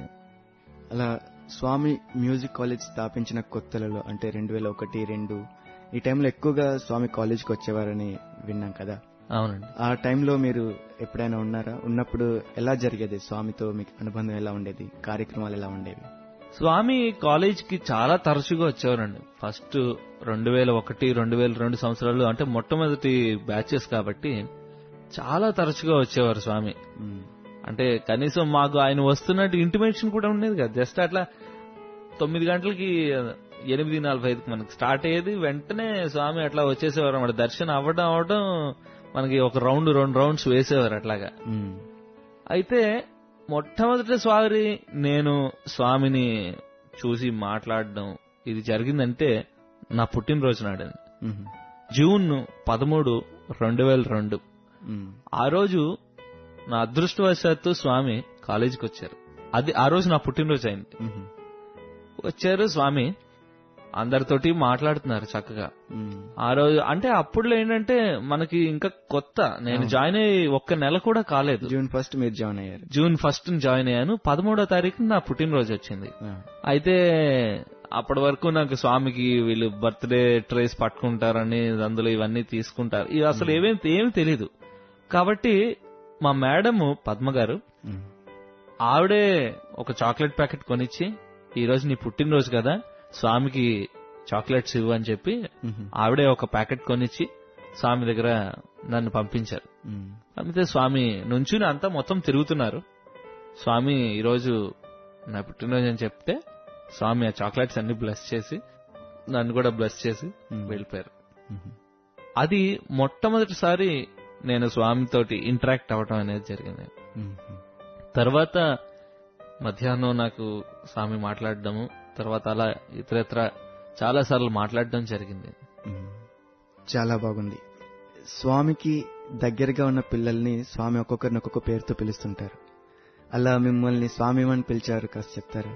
అలా స్వామి మ్యూజిక్ కాలేజ్ స్థాపించిన కొత్తలలో అంటే రెండు వేల ఒకటి రెండు ఈ టైంలో ఎక్కువగా స్వామి కాలేజ్కి వచ్చేవారని విన్నాం కదా అవునండి ఆ టైంలో మీరు ఎప్పుడైనా ఉన్నారా ఉన్నప్పుడు ఎలా జరిగేది స్వామితో మీకు అనుబంధం ఎలా ఉండేది కార్యక్రమాలు ఎలా ఉండేవి స్వామి కాలేజ్ కి చాలా తరచుగా వచ్చేవారండి ఫస్ట్ రెండు వేల ఒకటి రెండు వేల రెండు సంవత్సరాలు అంటే మొట్టమొదటి బ్యాచెస్ కాబట్టి చాలా తరచుగా వచ్చేవారు స్వామి ఉమ్, అంటే కనీసం మాకు ఆయన వస్తున్నట్టు ఇంటిమేషన్ కూడా ఉండేది కదా జస్ట్ అట్లా తొమ్మిది గంటలకి ఎనిమిది నలభై ఐదుకి మనకి స్టార్ట్ అయ్యేది వెంటనే స్వామి అట్లా వచ్చేసేవారు అన్నమాట దర్శనం అవ్వడం అవ్వడం మనకి ఒక రౌండ్ రెండు రౌండ్స్ వేసేవారు అట్లాగా ఉమ్, అయితే మొట్టమొదటిసారి నేను స్వామిని చూసి మాట్లాడడం ఇది జరిగిందంటే నా పుట్టినరోజు నాడండి ఉమ్, జూన్ పదమూడు రెండు వేల రెండు ఉమ్, ఆ రోజు నా అదృష్టవశాత్తు స్వామి కాలేజీకి వచ్చారు అది ఆ రోజు నా పుట్టినరోజు అయింది ఉమ్, వచ్చారు స్వామి అందరితోటి మాట్లాడుతున్నారు చక్కగా ఉమ్, ఆ రోజు అంటే అప్పుడులో ఏంటంటే మనకి ఇంకా కొత్త నేను జాయిన్ అయ్యి ఒక్క నెల కూడా కాలేదు జూన్ ఫస్ట్ మీరు జాయిన్ అయ్యారు జూన్ ఫస్ట్ జాయిన్ అయ్యాను పదమూడో తారీఖు నా పుట్టినరోజు వచ్చింది ఆ, అయితే అప్పటి వరకు నాకు స్వామికి వీళ్ళు బర్త్డే ట్రేస్ పట్టుకుంటారని అందులో ఇవన్నీ తీసుకుంటారు ఇది అసలు ఏమేం ఏమి తెలీదు కాబట్టి మా మేడం పద్మ గారు ఉమ్, ఆవిడే ఒక చాక్లెట్ ప్యాకెట్ కొనిచ్చి ఈ రోజు నీ పుట్టినరోజు కదా స్వామికి చాక్లెట్స్ ఇవ్వు అని చెప్పి ఉమ్, ఆవిడే ఒక ప్యాకెట్ కొనిచ్చి స్వామి దగ్గర నన్ను పంపించారు ఉమ్, అయితే స్వామి నుంచుని అంతా మొత్తం తిరుగుతున్నారు స్వామి ఈరోజు నా పుట్టినరోజు అని చెప్తే స్వామి ఆ చాక్లెట్స్ అన్ని బ్లెస్ చేసి నన్ను కూడా బ్లెస్ చేసి Hmm. వెళ్ళిపోయారు ఉమ్, అది మొట్టమొదటిసారి నేను స్వామితోటి ఇంటరాక్ట్ అవ్వడం అనేది జరిగింది ఉమ్, తర్వాత మధ్యాహ్నం నాకు స్వామి మాట్లాడడము తర్వాత అలా ఇతరత్ర చాలా సార్లు మాట్లాడడం జరిగింది ఉమ్. చాలా బాగుంది స్వామికి దగ్గరగా ఉన్న పిల్లల్ని స్వామి ఒక్కొక్కరిని ఒక్కొక్క పేరుతో పిలుస్తుంటారు అలా మిమ్మల్ని స్వామి అని పిలిచారు కాస్త చెప్తారా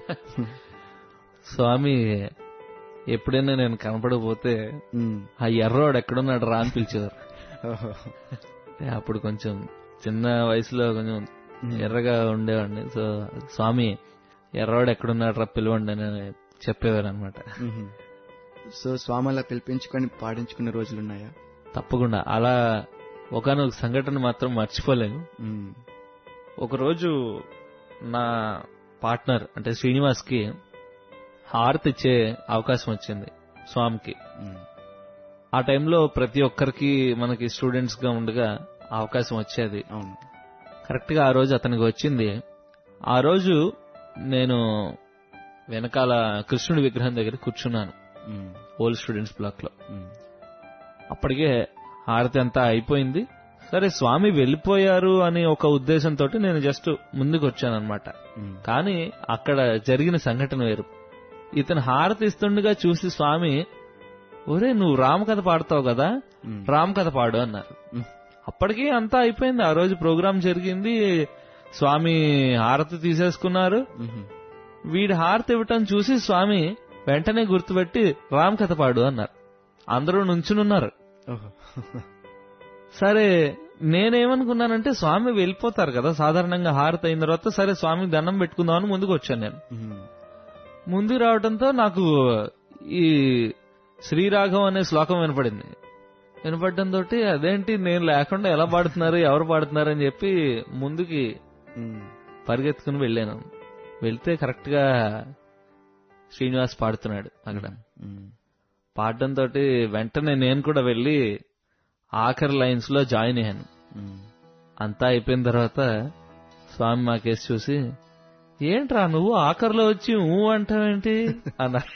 స్వామి ఎప్పుడైనా నేను కనపడకపోతే ఉమ్, ఆ ఎర్రోడు ఎక్కడున్నాడు రా అని పిలిచేవారు ఓహో. అంటే అప్పుడు కొంచెం చిన్న వయసులో కొంచెం ఉమ్, ఎర్రగా ఉండేవాడిని సో స్వామి ఎర్రవాడు ఎక్కడున్నాడు రా పిలవండి అని చెప్పేవారు అనమాట ఉమ్. సో స్వామి అలా పిలిపించుకొని పాడించుకున్న రోజులు ఉన్నాయా తప్పకుండా అలా ఒకనొక సంఘటన మాత్రం మర్చిపోలేను ఉమ్, ఒకరోజు నా పార్ట్నర్ అంటే శ్రీనివాస్ కి హారతి ఇచ్చే అవకాశం వచ్చింది స్వామికి ఉమ్, ఆ టైంలో ప్రతి ఒక్కరికి మనకి స్టూడెంట్స్ గా ఉండగా అవకాశం వచ్చేది అవును కరెక్ట్ గా ఆ రోజు అతనికి వచ్చింది ఆ రోజు నేను వెనకాల కృష్ణుడి విగ్రహం దగ్గర కూర్చున్నాను ఉమ్, ఓల్డ్ స్టూడెంట్స్ బ్లాక్ లో ఉమ్, అప్పటికే హారతి అంతా అయిపోయింది సరే స్వామి వెళ్ళిపోయారు అని ఒక ఉద్దేశంతో నేను జస్ట్ ముందుకు వచ్చాను అనమాట ఉమ్, కానీ అక్కడ జరిగిన సంఘటన వేరు ఇతను హారతి ఇస్తుండగా చూసి స్వామి ఒరే నువ్వు రామకథ పాడతావు కదా ఉమ్, రామకథ పాడు అన్నారు ఉమ్, అప్పటికి అంతా అయిపోయింది ఆ రోజు ప్రోగ్రాం జరిగింది స్వామి హారతి తీసేసుకున్నారు ఉమ్, వీడి హారతి ఇవ్వటం చూసి స్వామి వెంటనే గుర్తుపెట్టి రామ్ కథ పాడు అన్నారు అందరూ నుంచునున్నారు ఓహో సరే నేనేమనుకున్నానంటే స్వామి వెళ్ళిపోతారు కదా సాధారణంగా హారతి అయిన తర్వాత సరే స్వామికి దండం పెట్టుకుందామని ముందుకు వచ్చాను నేను ఉమ్, ముందుకు రావడంతో నాకు ఈ శ్రీరాఘం అనే శ్లోకం వినపడింది వినపడడంతో అదేంటి నేను లేకుండా ఎలా పాడుతున్నారు ఎవరు పాడుతున్నారు అని చెప్పి ముందుకి ఉమ్, పరిగెత్తుకుని వెళ్ళాను వెళ్తే కరెక్ట్ గా శ్రీనివాస్ పాడుతున్నాడు అక్కడ ఉమ్, పాడడంతో వెంటనే నేను కూడా వెళ్ళి ఆఖరి లైన్స్ లో జాయిన్ అయ్యాను ఉమ్, అంతా అయిపోయిన తర్వాత స్వామి మా కేసు చూసి ఏంట్రా నువ్వు ఆఖరిలో వచ్చి ఊ అంటావేంటి అన్నారు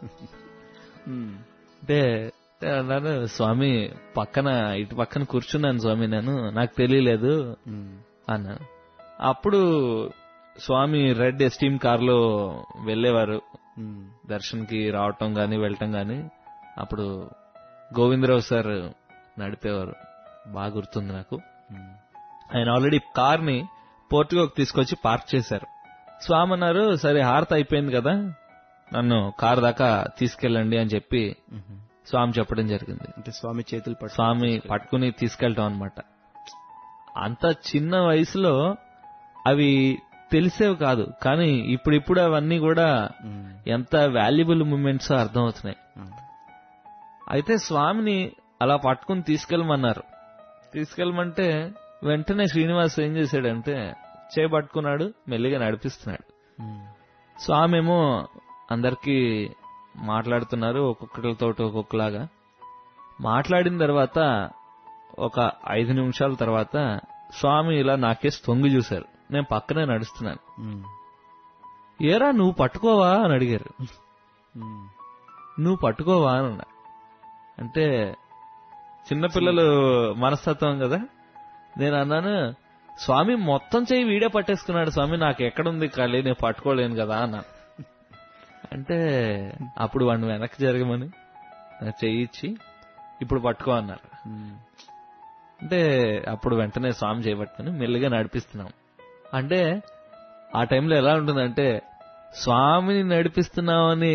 ఉమ్, అంటే అన్నాను స్వామి పక్కన ఇటు పక్కన కూర్చున్నాను స్వామి నేను నాకు తెలియలేదు ఉమ్, అన్నాను అప్పుడు స్వామి రెడ్ ఎస్టీమ్ కార్ లో వెళ్లేవారు ఉమ్, దర్శన్ కి రావటం గాని వెళ్ళటం గాని అప్పుడు గోవిందరావు సార్ నడిపేవారు బాగా గుర్తుంది నాకు ఉమ్, ఆయన ఆల్రెడీ కార్ ని పోర్టుగోకి తీసుకొచ్చి పార్క్ చేశారు స్వామి అన్నారు సరే హారత అయిపోయింది కదా నన్ను కార్ దాకా తీసుకెళ్ళండి అని చెప్పి ఉమ్. స్వామి చెప్పడం జరిగింది అంటే స్వామి చేతులు పట్టు స్వామి పట్టుకుని తీసుకెళ్ళటం అనమాట అంత చిన్న వయసులో అవి తెలిసేవి కాదు కానీ ఇప్పుడిప్పుడు అవన్నీ కూడా ఉమ్, ఎంత వాల్యుబుల్ మూమెంట్స్ అర్థమవుతున్నాయి అవును. అయితే స్వామిని అలా పట్టుకుని తీసుకెళ్ళమన్నారు తీసుకెళ్ళమంటే వెంటనే శ్రీనివాస్ ఏం చేశాడంటే చేపట్టుకున్నాడు మెల్లిగా నడిపిస్తున్నాడు ఉమ్, స్వామి ఏమో అందరికీ మాట్లాడుతున్నారు ఒక్కొక్కరితో ఒక్కొక్కలాగా మాట్లాడిన తర్వాత ఒక ఐదు నిమిషాల తర్వాత స్వామి ఇలా నాకేసి తొంగి చూశారు నేను పక్కనే నడుస్తున్నాను ఉమ్, ఏరా నువ్వు పట్టుకోవా అని అడిగారు ఉమ్, నువ్వు పట్టుకోవా అని అన్నా అంటే చిన్నపిల్లలు మనస్తత్వం కదా నేను అన్నాను స్వామి మొత్తం చెయ్యి వీడే పట్టేసుకున్నాడు స్వామి నాకు ఎక్కడుంది ఖాళీ నేను పట్టుకోలేను కదా అన్నా అంటే అప్పుడు వాడిని వెనక్కి జరగమని నాకు చెయ్యి ఇచ్చి ఇప్పుడు పట్టుకో అన్నారు ఉమ్, అంటే అప్పుడు వెంటనే స్వామి చేయబట్టుకుని మెల్లిగా నడిపిస్తున్నాం అంటే ఆ టైంలో ఎలా ఉంటుందంటే స్వామిని నడిపిస్తున్నామని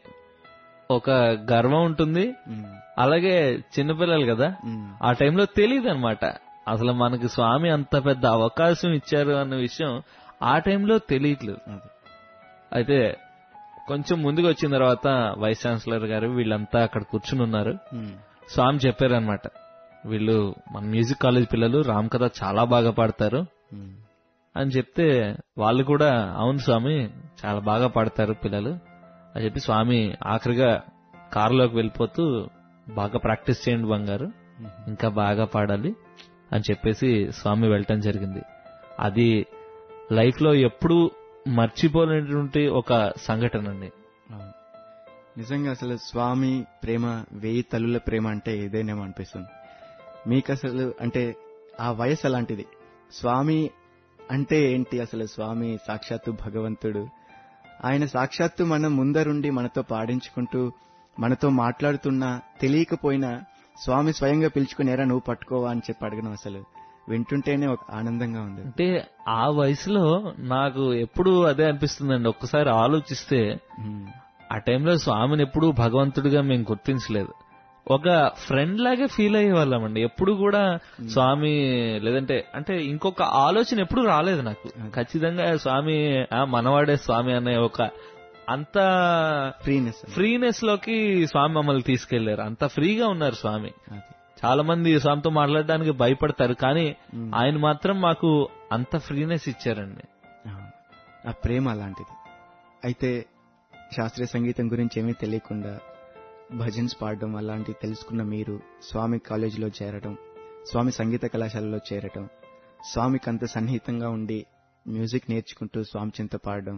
ఒక గర్వం ఉంటుంది ఉమ్, అలాగే చిన్నపిల్లలు కదా ఉమ్, ఆ టైంలో తెలియదు అనమాట అసలు మనకి స్వామి అంత పెద్ద అవకాశం ఇచ్చారు అన్న విషయం ఆ టైంలో తెలియట్లేదు అదే. అయితే కొంచెం ముందుకు వచ్చిన తర్వాత వైస్ ఛాన్సలర్ గారు వీళ్ళంతా అక్కడ కూర్చుని ఉన్నారు ఉమ్, స్వామి చెప్పారనమాట వీళ్ళు మన మ్యూజిక్ కాలేజ్ పిల్లలు రామ్ కథ చాలా బాగా పాడతారు ఉమ్, అని చెప్తే వాళ్ళు కూడా అవును స్వామి చాలా బాగా పాడతారు పిల్లలు అని చెప్పి స్వామి ఆఖరిగా కారులోకి వెళ్ళిపోతూ బాగా ప్రాక్టీస్ చేయండి బంగారు ఉమ్. ఇంకా బాగా పాడాలి అని చెప్పేసి స్వామి వెళ్ళటం జరిగింది అది లైఫ్ లో ఎప్పుడూ మర్చిపోలేనటువంటి ఒక సంఘటన అండి అవును. నిజంగా అసలు స్వామి ప్రేమ వేయి తల్లుల ప్రేమ అంటే ఇదేనేమో అనిపిస్తుంది మీకు అసలు అంటే ఆ వయసు అలాంటిది స్వామి అంటే ఏంటి అసలు స్వామి సాక్షాత్తు భగవంతుడు ఆయన సాక్షాత్తు మన ముందరుండి మనతో పాడించుకుంటూ మనతో మాట్లాడుతున్నా తెలియకపోయినా స్వామి స్వయంగా పిలుచుకునేరా నువ్వు పట్టుకోవా అని చెప్పి అడగడం అసలు వింటుంటేనే ఒక ఆనందంగా ఉంది అంటే ఆ వయసులో నాకు ఎప్పుడు అదే అనిపిస్తుందండి ఒక్కసారి ఆలోచిస్తే ఉమ్, ఆ టైంలో స్వామిని ఎప్పుడు భగవంతుడిగా మేము గుర్తించలేదు ఒక ఫ్రెండ్ లాగే ఫీల్ అయ్యే వాళ్ళమండి ఎప్పుడు కూడా స్వామి లేదంటే అంటే ఇంకొక ఆలోచన ఎప్పుడు రాలేదు నాకు ఖచ్చితంగా స్వామి ఆ, మనవాడే స్వామి అనే ఒక అంత ఫ్రీనెస్ ఫ్రీనెస్ లోకి స్వామి మమ్మల్ని తీసుకెళ్లారు అంత ఫ్రీగా ఉన్నారు స్వామి అది. చాలా మంది స్వామితో మాట్లాడడానికి భయపడతారు కానీ ఉమ్. ఆయన మాత్రం మాకు అంత ఫ్రీనెస్ ఇచ్చారండి అవును. ఆ ప్రేమ అలాంటిది అయితే శాస్త్రీయ సంగీతం గురించి ఏమీ తెలియకుండా భజన్స్ పాడడం అలాంటివి తెలుసుకున్న మీరు స్వామి కాలేజీలో చేరడం స్వామి సంగీత కళాశాలలో చేరడం స్వామికి అంత సన్నిహితంగా ఉండి మ్యూజిక్ నేర్చుకుంటూ స్వామి చింత పాడడం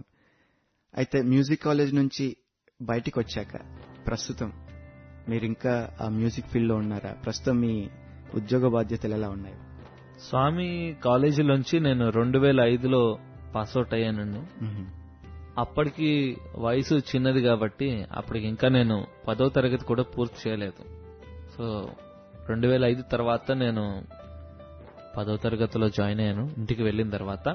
అయితే మ్యూజిక్ కాలేజ్ నుంచి బయటికి వచ్చాక ప్రస్తుతం మీరు ఇంకా ఆ మ్యూజిక్ ఫీల్డ్ లో ఉన్నారా ప్రస్తుతం మీ ఉద్యోగ బాధ్యతలు ఎలా ఉన్నాయి స్వామి కాలేజీలోంచి నేను రెండు వేల ఐదులో పాస్అవుట్ అయ్యానండి మ్మ్. అప్పటికి వయసు చిన్నది కాబట్టి అప్పటికి ఇంకా నేను పదో తరగతి కూడా పూర్తి చేయలేదు సో రెండు వేల ఐదు తర్వాత నేను పదో తరగతిలో జాయిన్ అయ్యాను ఇంటికి వెళ్ళిన తర్వాత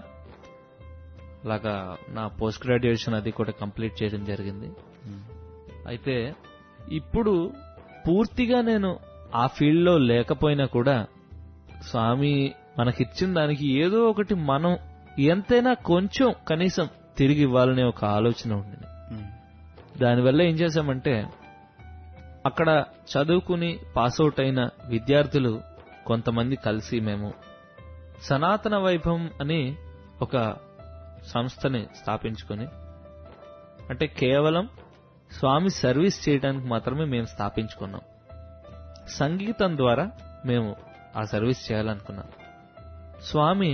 అలాగా నా పోస్ట్ గ్రాడ్యుయేషన్ అది కూడా కంప్లీట్ చేయడం జరిగింది మ్మ్. అయితే ఇప్పుడు పూర్తిగా నేను ఆ ఫీల్డ్ లో లేకపోయినా కూడా స్వామి మనకిచ్చిన దానికి ఏదో ఒకటి మనం ఎంతైనా కొంచెం కనీసం తిరిగి ఇవ్వాలనే ఒక ఆలోచన ఉండింది మ్మ్. దానివల్ల ఏం చేశామంటే అక్కడ చదువుకుని పాస్అవుట్ అయిన విద్యార్థులు కొంతమంది కలిసి మేము సనాతన వైభవం అని ఒక సంస్థని స్థాపించుకొని అంటే కేవలం స్వామి సర్వీస్ చేయడానికి మాత్రమే మేము స్థాపించుకున్నాం సంగీతం ద్వారా మేము ఆ సర్వీస్ చేయాలనుకున్నాం స్వామి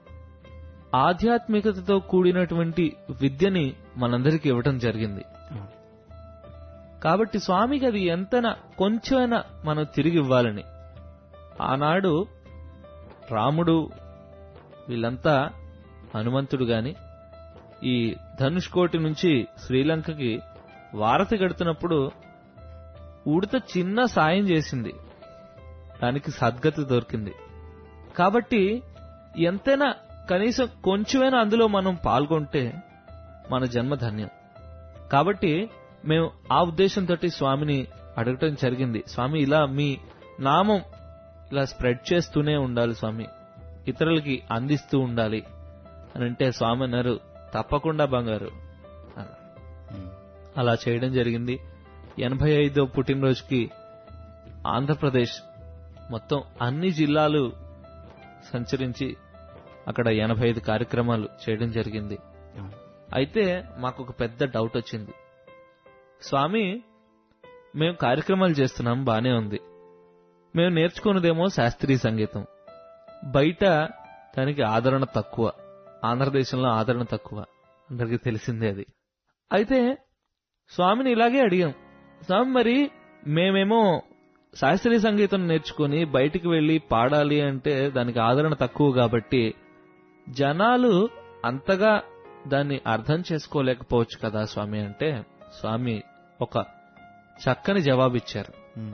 ఆధ్యాత్మికతతో కూడినటువంటి విద్యని మనందరికీ ఇవ్వటం జరిగింది అవును. కాబట్టి స్వామికి అది ఎంతైనా కొంచెమైనా మనం తిరిగి ఇవ్వాలని ఆనాడు రాముడు వీళ్ళంతా హనుమంతుడు గాని ఈ ధనుష్ కోటి నుంచి శ్రీలంకకి వారతి గడుతున్నప్పుడు ఉడత చిన్న సాయం చేసింది దానికి సద్గతి దొరికింది కాబట్టి ఎంతైనా కనీసం కొంచెమైనా అందులో మనం పాల్గొంటే మన జన్మ ధన్యం కాబట్టి మేము ఆ ఉద్దేశంతో స్వామిని అడగటం జరిగింది స్వామి ఇలా మీ నామం ఇలా స్ప్రెడ్ చేస్తూనే ఉండాలి స్వామి ఇతరులకి అందిస్తూ ఉండాలి అని అంటే స్వామి అన్నారు తప్పకుండా బంగారు అన్నారు. అలా చేయడం జరిగింది ఎనభై ఐదో పుట్టినరోజుకి ఆంధ్రప్రదేశ్ మొత్తం అన్ని జిల్లాలు సంచరించి అక్కడ ఎనభై ఐదు కార్యక్రమాలు చేయడం జరిగింది అయితే మాకు ఒక పెద్ద డౌట్ వచ్చింది స్వామి మేము కార్యక్రమాలు చేస్తున్నాం బానే ఉంది మేము నేర్చుకున్నదేమో శాస్త్రీయ సంగీతం బయట దానికి ఆదరణ తక్కువ ఆంధ్రదేశంలో ఆదరణ తక్కువ అందరికీ తెలిసిందే అది అయితే స్వామిని ఇలాగే అడిగాం స్వామి మరి మేమేమో శాస్త్రీయ సంగీతం నేర్చుకుని బయటికి వెళ్లి పాడాలి అంటే దానికి ఆదరణ తక్కువ కాబట్టి జనాలు అంతగా దాన్ని అర్థం చేసుకోలేకపోవచ్చు కదా స్వామి అంటే స్వామి ఒక చక్కని జవాబిచ్చారు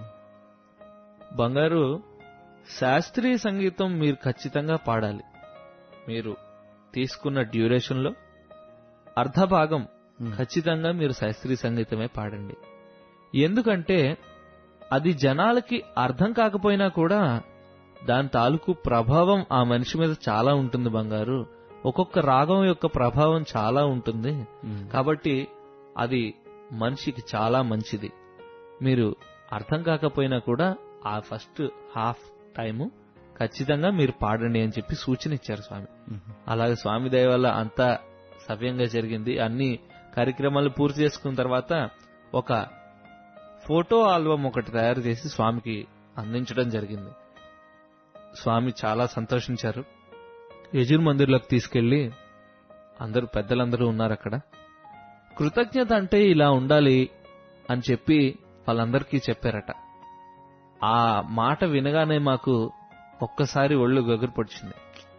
బంగారు శాస్త్రీయ సంగీతం మీరు ఖచ్చితంగా పాడాలి మీరు తీసుకున్న డ్యూరేషన్లో అర్ధ భాగం ఖచ్చితంగా మీరు శాస్త్రీయ సంగీతమే పాడండి ఎందుకంటే అది జనాలకి అర్థం కాకపోయినా కూడా దాని తాలూకు ప్రభావం ఆ మనిషి మీద చాలా ఉంటుంది బంగారు ఒక్కొక్క రాగం యొక్క ప్రభావం చాలా ఉంటుంది కాబట్టి అది మనిషికి చాలా మంచిది మీరు అర్థం కాకపోయినా కూడా ఆ ఫస్ట్ హాఫ్ టైము ఖచ్చితంగా మీరు పాడండి అని చెప్పి సూచన ఇచ్చారు స్వామి అలాగే స్వామి దయ వల్ల అంతా సవ్యంగా జరిగింది అన్ని కార్యక్రమాలు పూర్తి చేసుకున్న తర్వాత ఒక ఫోటో ఆల్బమ్ ఒకటి తయారు చేసి స్వామికి అందించడం జరిగింది స్వామి చాలా సంతోషించారు యజుర్ మందిర్లోకి తీసుకెళ్లి అందరూ పెద్దలందరూ ఉన్నారు అక్కడ కృతజ్ఞత అంటే ఇలా ఉండాలి అని చెప్పి వాళ్ళందరికీ చెప్పారట ఆ మాట వినగానే మాకు ఒక్కసారి ఒళ్ళు గగురు పొడిచింది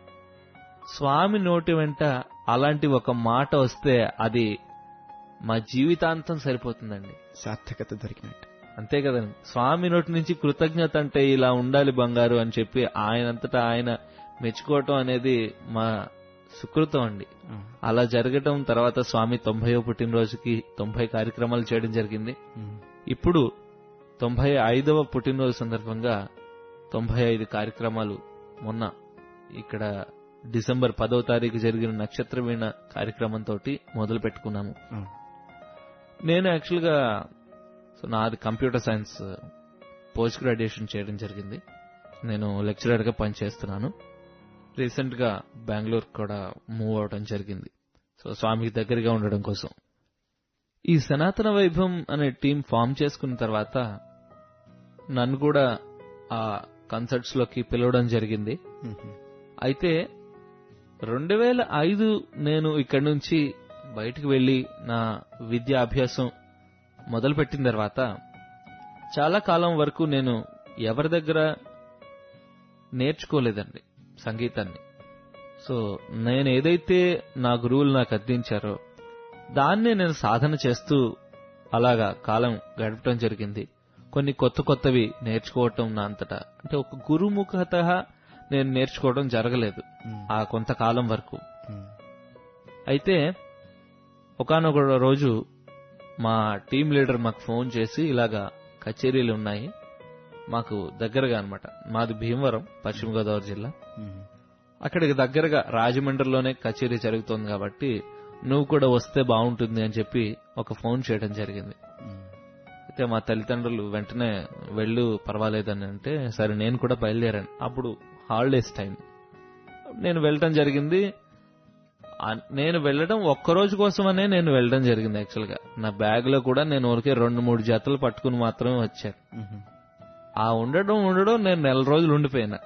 స్వామి నోటి వెంట అలాంటి ఒక మాట వస్తే అది మా జీవితాంతం సరిపోతుందండి సార్థకత దొరికినట్టు అంతే కదండి స్వామి నోటి నుంచి కృతజ్ఞత అంటే ఇలా ఉండాలి బంగారు అని చెప్పి ఆయనంతటా ఆయన మెచ్చుకోవటం అనేది మా సుకృతం అండి అలా జరగటం తర్వాత స్వామి తొంభైవ పుట్టినరోజుకి తొంభై కార్యక్రమాలు చేయడం జరిగింది ఇప్పుడు తొంభై ఐదవ పుట్టినరోజు సందర్భంగా తొంభై ఐదు కార్యక్రమాలు మొన్న ఇక్కడ డిసెంబర్ పదవ తారీఖు జరిగిన నక్షత్ర వీణ కార్యక్రమంతో మొదలు పెట్టుకున్నాము నేను యాక్చువల్గా సో నాది కంప్యూటర్ సైన్స్ పోస్ట్ గ్రాడ్యుయేషన్ చేయడం జరిగింది నేను లెక్చరర్ గా పనిచేస్తున్నాను రీసెంట్ గా బెంగళూరు కూడా మూవ్ అవడం జరిగింది సో స్వామికి దగ్గరగా ఉండడం కోసం ఈ సనాతన వైభవం అనే టీం ఫామ్ చేసుకున్న తర్వాత నన్ను కూడా ఆ కన్సర్ట్స్ లోకి పిలవడం జరిగింది అయితే రెండు వేల ఐదు నేను ఇక్కడి నుంచి బయటికి వెళ్లి నా విద్యా అభ్యాసం మొదలుపెట్టిన తర్వాత చాలా కాలం వరకు నేను ఎవరి దగ్గర నేర్చుకోలేదండి సంగీతాన్ని సో నేను ఏదైతే నా గురువులు నాకు అందించారో దాన్నే నేను సాధన చేస్తూ అలాగా కాలం గడపడం జరిగింది కొన్ని కొత్త కొత్తవి నేర్చుకోవటం నా అంతటా అంటే ఒక గురుముఖత నేను నేర్చుకోవడం జరగలేదు ఆ కొంతకాలం వరకు అయితే ఒకనొక రోజు మా టీం లీడర్ మాకు ఫోన్ చేసి ఇలాగా కచేరీలు ఉన్నాయి మాకు దగ్గరగా అన్నమాట మాది భీమవరం పశ్చిమ గోదావరి జిల్లా అక్కడికి దగ్గరగా రాజమండ్రిలోనే కచేరీ జరుగుతోంది కాబట్టి నువ్వు కూడా వస్తే బాగుంటుంది అని చెప్పి ఒక ఫోన్ చేయడం జరిగింది అయితే మా తల్లిదండ్రులు వెంటనే వెళ్ళు పర్వాలేదని అంటే సరే నేను కూడా బయలుదేరాను అప్పుడు హాలిడేస్ టైం నేను వెళ్ళటం జరిగింది ఆ- నేను వెళ్ళడం ఒక్కరోజు కోసమనే నేను వెళ్ళడం జరిగింది యాక్చువల్ గా నా బ్యాగ్ లో కూడా నేను ఊరికే రెండు మూడు జతలు పట్టుకుని మాత్రమే వచ్చాను ఆ ఉండడం ఉండడం నేను నెల రోజులు ఉండిపోయినా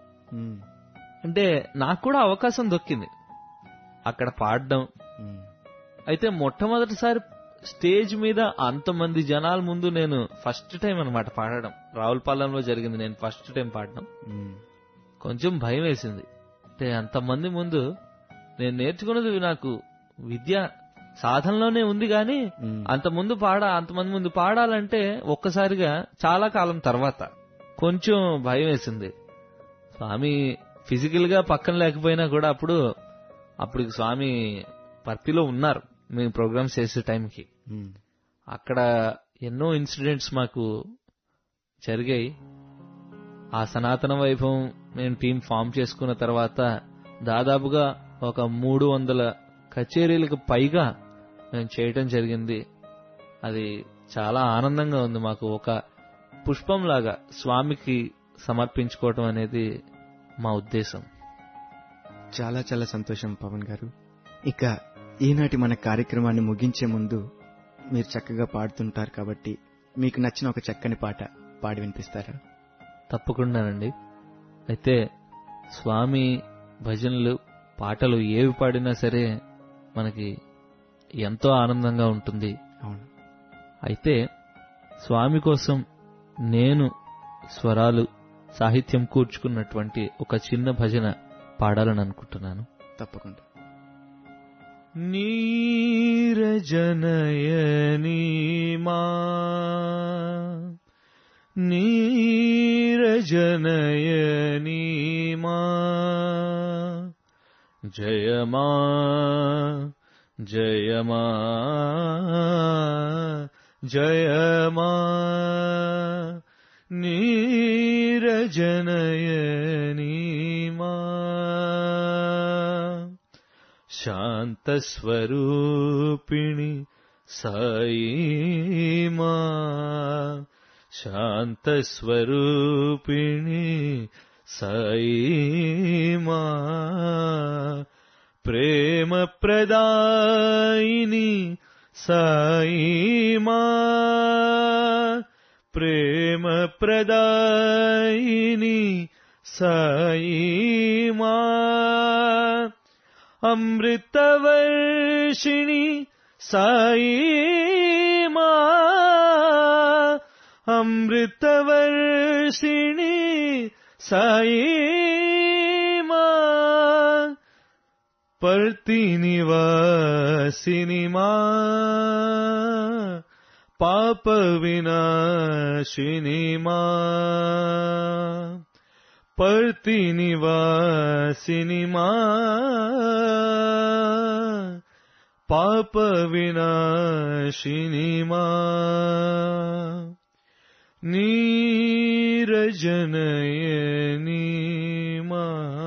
అంటే నాకు కూడా అవకాశం దొక్కింది అక్కడ పాడడం అయితే మొట్టమొదటిసారి స్టేజ్ మీద అంతమంది జనాల ముందు నేను ఫస్ట్ టైం అన్నమాట పాడడం రావులపాలెంలో జరిగింది నేను ఫస్ట్ టైం పాడడం కొంచెం భయం వేసింది అంటే అంతమంది ముందు నేను నేర్చుకున్నది నాకు విద్య సాధనలోనే ఉంది గాని మ్మ్. అంత ముందు పాడ అంతమంది ముందు పాడాలంటే ఒక్కసారిగా చాలా కాలం తర్వాత కొంచెం భయం వేసింది స్వామి ఫిజికల్ గా పక్కన లేకపోయినా కూడా అప్పుడు అప్పుడు స్వామి పర్తిలో ఉన్నారు మేము ప్రోగ్రామ్స్ చేసే టైంకి మ్మ్. అక్కడ ఎన్నో ఇన్సిడెంట్స్ మాకు జరిగాయి ఆ సనాతన వైభవం నేను టీం ఫామ్ చేసుకున్న తర్వాత దాదాపుగా ఒక మూడు వందల కచేరీలకు పైగా మేము చేయటం జరిగింది అది చాలా ఆనందంగా ఉంది మాకు ఒక పుష్పంలాగా స్వామికి సమర్పించుకోవటం అనేది మా ఉద్దేశం చాలా చాలా సంతోషం పవన్ గారు ఇక ఈనాటి మన కార్యక్రమాన్ని ముగించే ముందు మీరు చక్కగా పాడుతుంటారు కాబట్టి మీకు నచ్చిన ఒక చక్కని పాట పాడి వినిపిస్తారా తప్పకుండానండి అయితే స్వామి భజనలు పాటలు ఏవి పాడినా సరే మనకి ఎంతో ఆనందంగా ఉంటుంది అవును అయితే స్వామి కోసం నేను స్వరాలు సాహిత్యం కూర్చుకున్నటువంటి ఒక చిన్న భజన పాడాలని అనుకుంటున్నాను తప్పకుండా నీరజనయనీ మా నీరజనయనీ మా జయమా జయమా జయమా నీరజనయనీ మా శాంతస్వరూపిణి సాయిమా శాంతస్వరూపిణి సాయిమా ప్రేమ ప్రదాయిని సాయిమా ప్రేమ ప్రదాయిని సాయిమా అమృతవర్షిణి సాయిమా అమృతవర్షిణి సాయిమా పర్తి నివాసిని మా పాప వినాశిని మా పర్తి నివాసిని మా పాప వినాశిని మా నీరజనయని మా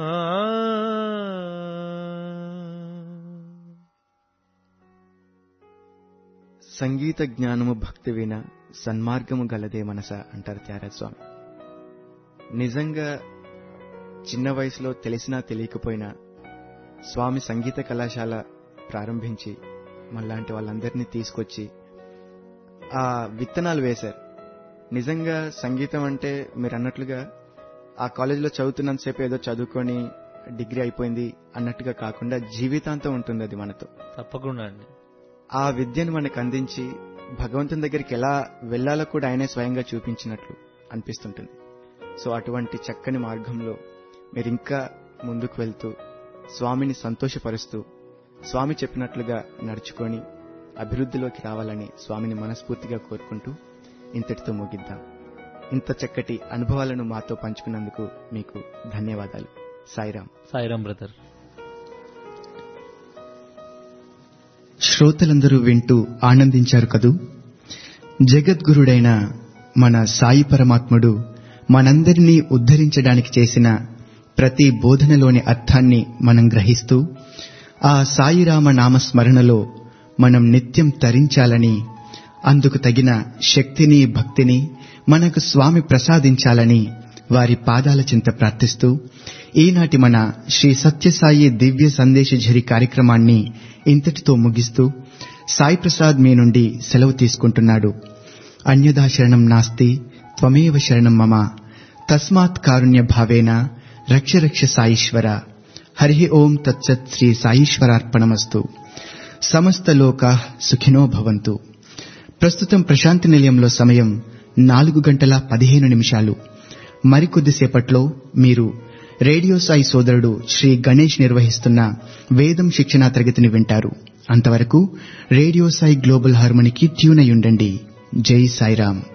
సంగీత జ్ఞానము భక్తి విన సన్మార్గము గలదే మనస అంటారు త్యాగరాజ స్వామి నిజంగా చిన్న వయసులో తెలిసినా తెలియకపోయినా స్వామి సంగీత కళాశాల ప్రారంభించి మళ్ళాంటి వాళ్ళందరినీ తీసుకొచ్చి ఆ విత్తనాలు వేశారు నిజంగా సంగీతం అంటే మీరు అన్నట్లుగా ఆ కాలేజీలో చదువుతున్నంతసేపు ఏదో చదువుకొని డిగ్రీ అయిపోయింది అన్నట్టుగా కాకుండా జీవితాంతం ఉంటుంది అది మనతో తప్పకుండా అండి ఆ విద్యను మనకు అందించి భగవంతుని దగ్గరికి ఎలా వెళ్లాలో కూడా ఆయనే స్వయంగా చూపించినట్లు అనిపిస్తుంటుంది సో అటువంటి చక్కని మార్గంలో మీరు ఇంకా ముందుకు వెళ్తూ స్వామిని సంతోషపరుస్తూ స్వామి చెప్పినట్లుగా నడుచుకొని అభివృద్ధిలోకి రావాలని స్వామిని మనస్ఫూర్తిగా కోరుకుంటూ ఇంతటితో ముగిద్దాం ఇంత చక్కటి అనుభవాలను మాతో పంచుకున్నందుకు మీకు ధన్యవాదాలు సాయిరాం సాయిరాం బ్రదర్ శ్రోతలందరూ వింటూ ఆనందించారు కదూ జగద్గురుడైన మన సాయి పరమాత్ముడు మనందరినీ ఉద్ధరించడానికి చేసిన ప్రతి బోధనలోని అర్థాన్ని మనం గ్రహిస్తూ ఆ సాయిరామ నామస్మరణలో మనం నిత్యం తరించాలని అందుకు తగిన శక్తిని భక్తిని మనకు స్వామి ప్రసాదించాలని వారి పాదాల చింత ప్రార్థిస్తూ ఈనాటి మన శ్రీ సత్యసాయి దివ్య సందేశఝరి కార్యక్రమాన్ని ఇంతటితో ముగిస్తూ సాయి ప్రసాద్ మీ నుండి సెలవు తీసుకుంటున్నాడు అన్యదా శరణం నాస్తి త్వమేవ శరణం మమ తస్మాత్ కారుణ్య భావేన రక్ష రక్ష సాయిశ్వర హరి ఓం తత్సత్ శ్రీ సాయిశ్వరార్పణమస్తు సమస్త లోకా సుఖినో భవంతు ప్రస్తుతం ప్రశాంతి నిలయంలో సమయం నాలుగు గంటల పదిహేను నిమిషాలు మరికొద్దిసేపట్లో మీరు రేడియో సాయి సోదరుడు శ్రీ గణేష్ నిర్వహిస్తున్న వేదం శిక్షణా తరగతిని వింటారు అంతవరకు రేడియో సాయి గ్లోబల్ హార్మోనికి ట్యూన్ అయి ఉండండి జై సాయిరామ్